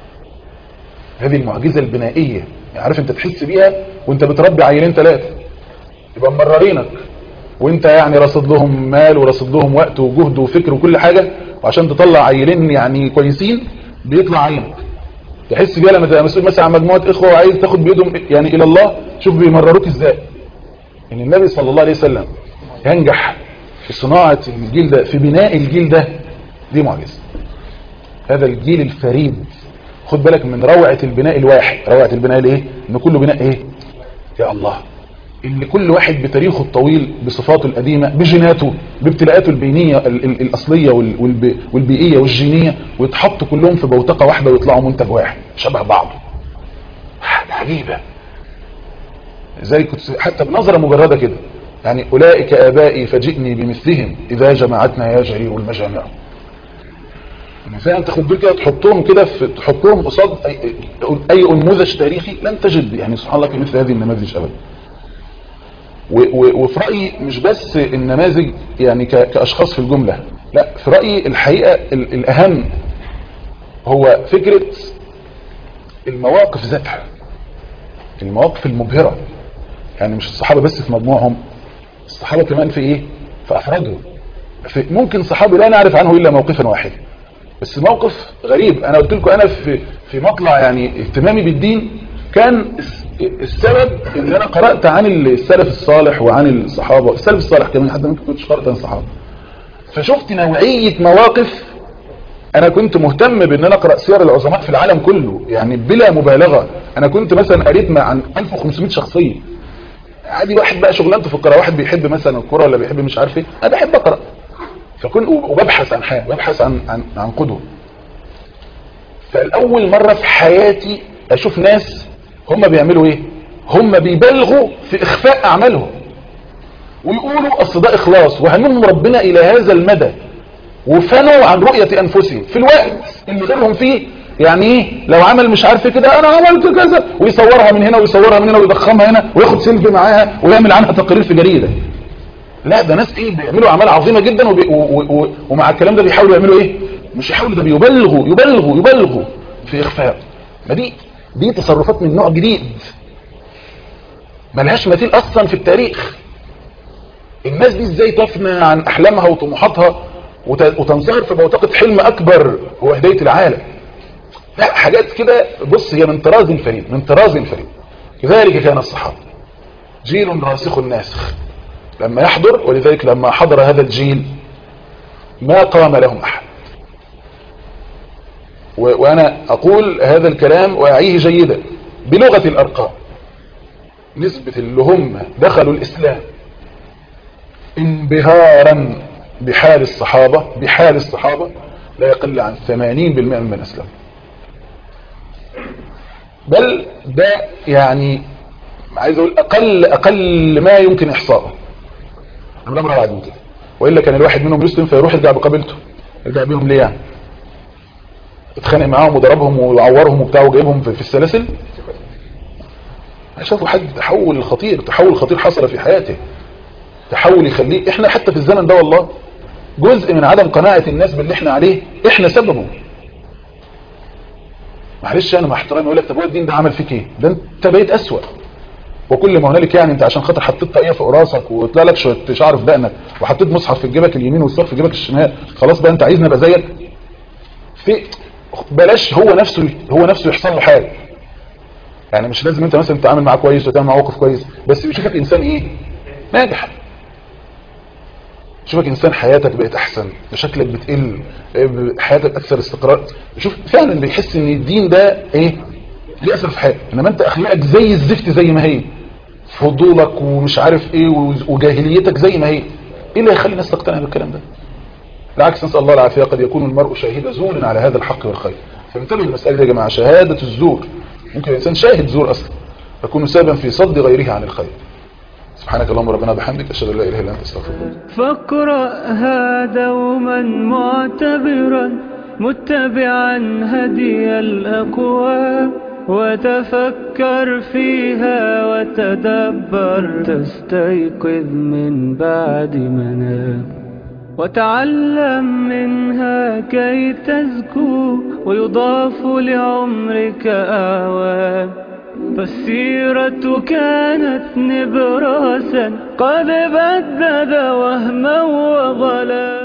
هذه المعجزة البنائية يعني عارف انت تحس بيها وانت بتربي عيلين ثلاثة يبقى مررينك وانت يعني رصد لهم مال ورصد لهم وقت وجهد وفكر وكل حاجة وعشان تطلع عيلين يعني كويسين بيطلع عينك تحس بيها لما تبقى مسؤول مثلا عن مجموعة اخوة وعايز تاخد بيدهم يعني الى الله شوف بيمرروك ازاي ان النبي صلى الله عليه وسلم ينجح في صناعة الجيل ده في بناء الجيل ده دي معجزة هذا الجيل الفريد خد بالك من روعة البناء الواحد روعة البناء الايه ان كله بناء ايه يا الله اللي كل واحد بتاريخه الطويل بصفاته القديمة بجيناته بابتلاءاته البينية ال- ال- الأصلية وال- والب- والبيئية والجينية ويتحطوا كلهم في بوتقة واحدة ويطلعوا منتج واحد شبه بعض حاجة عجيبة زي كنت حتى بنظرة مجردة كده يعني أولئك آبائي فجئني بمثلهم إذا جمعتنا يا جرير المجامع يعني فعلا تاخد دول كده تحطهم كده في تحطهم قصاد أي, أي أنموذج تاريخي لن تجد يعني سبحان الله كمثل هذه النماذج أبدا و- و- وفي رأيي مش بس النماذج يعني ك- كأشخاص في الجملة لا في رأيي الحقيقة ال- الأهم هو فكرة المواقف ذاتها المواقف المبهرة يعني مش الصحابة بس في مجموعهم الصحابة كمان في ايه في أفرادهم في ممكن صحابي لا نعرف عنه إلا موقفا واحدا بس موقف غريب انا قلت لكم انا في في مطلع يعني اهتمامي بالدين كان الس- السبب ان انا قرات عن السلف الصالح وعن الصحابه السلف الصالح كمان حتى ممكن كنتش قرات عن الصحابه فشفت نوعيه مواقف انا كنت مهتم بان انا اقرا سير العظماء في العالم كله يعني بلا مبالغه انا كنت مثلا قريت مع عن 1500 شخصيه عادي واحد بقى شغلانته في القراءه واحد بيحب مثلا الكوره ولا بيحب مش عارف ايه انا بحب اقرا فكن وببحث عن حاجه ببحث عن عن عن قدوه فالاول مره في حياتي اشوف ناس هم بيعملوا ايه هم بيبالغوا في اخفاء اعمالهم ويقولوا اصل ده اخلاص وهمهم ربنا الى هذا المدى وفنوا عن رؤية انفسهم في الوقت اللي غيرهم فيه يعني ايه لو عمل مش عارف كده انا عملت كذا ويصورها من هنا ويصورها من هنا ويضخمها هنا وياخد سيلفي معاها ويعمل عنها تقرير في جريده لا ده ناس ايه بيعملوا اعمال عظيمه جدا وبي و و و ومع الكلام ده بيحاولوا يعملوا ايه مش يحاولوا ده بيبلغوا يبلغوا يبلغوا في اخفاء ما دي دي تصرفات من نوع جديد ملهاش مثيل اصلا في التاريخ الناس دي ازاي تفنى عن احلامها وطموحاتها وت- وتنصهر في بوتقة حلم اكبر هو هداية العالم لا حاجات كده بص هي من طراز فريد من طراز فريد كذلك كان الصحابة جيل راسخ ناسخ لما يحضر ولذلك لما حضر هذا الجيل ما قام لهم أحد و- وأنا أقول هذا الكلام وأعيه جيدا بلغة الأرقام نسبة اللي هم دخلوا الإسلام انبهارا بحال الصحابة بحال الصحابة لا يقل عن 80% ممن أسلم بل ده يعني عايز أقول أقل أقل ما يمكن إحصاءه أنا الأمر أبعد من كده وإلا كان الواحد منهم يسلم فيروح يرجع بقبيلته يرجع بيهم ليه يعني اتخانق معاهم وضربهم وعورهم وبتاع وجايبهم في في السلاسل شافوا حد تحول خطير تحول خطير حصل في حياته تحول يخليه احنا حتى في الزمن ده والله جزء من عدم قناعة الناس باللي احنا عليه احنا سببه معلش انا مع احترامي اقول لك طب هو الدين ده عمل فيك ايه ده انت بقيت اسوأ وكل ما هنالك يعني انت عشان خاطر حطيت طاقيه فوق راسك وطلع لك شويه شعر في دقنك وحطيت مصحف في جيبك اليمين والساق في جيبك الشمال خلاص بقى انت عايزني ابقى زيك في بلاش هو نفسه هو نفسه يحصل له حاجه يعني مش لازم انت مثلا تتعامل معاه كويس وتعمل معاه موقف كويس بس بيشوفك انسان ايه ناجح شوفك انسان حياتك بقت احسن مشاكلك بتقل اه، حياتك اكثر استقرار شوف فعلا بيحس ان الدين ده ايه ليه اثر في حياتك انما انت اخلاقك زي الزفت زي ما هي فضولك ومش عارف ايه وجاهليتك زي ما هي ايه اللي هيخلي الناس تقتنع بالكلام ده بالعكس نسال الله العافيه قد يكون المرء شاهد زور على هذا الحق والخير فانتبهوا المساله دي يا جماعه شهاده الزور ممكن الانسان شاهد زور اصلا يكون سببا في صد غيره عن الخير سبحانك اللهم ربنا بحمدك اشهد ان لا اله الا انت استغفرك فاقرأها دوما معتبرا متبعا هدي الأقوام وتفكر فيها وتدبر تستيقظ من بعد منام وتعلم منها كي تزكو ويضاف لعمرك أعوام فالسيرة كانت نبراسا قد بدد وهما وظلا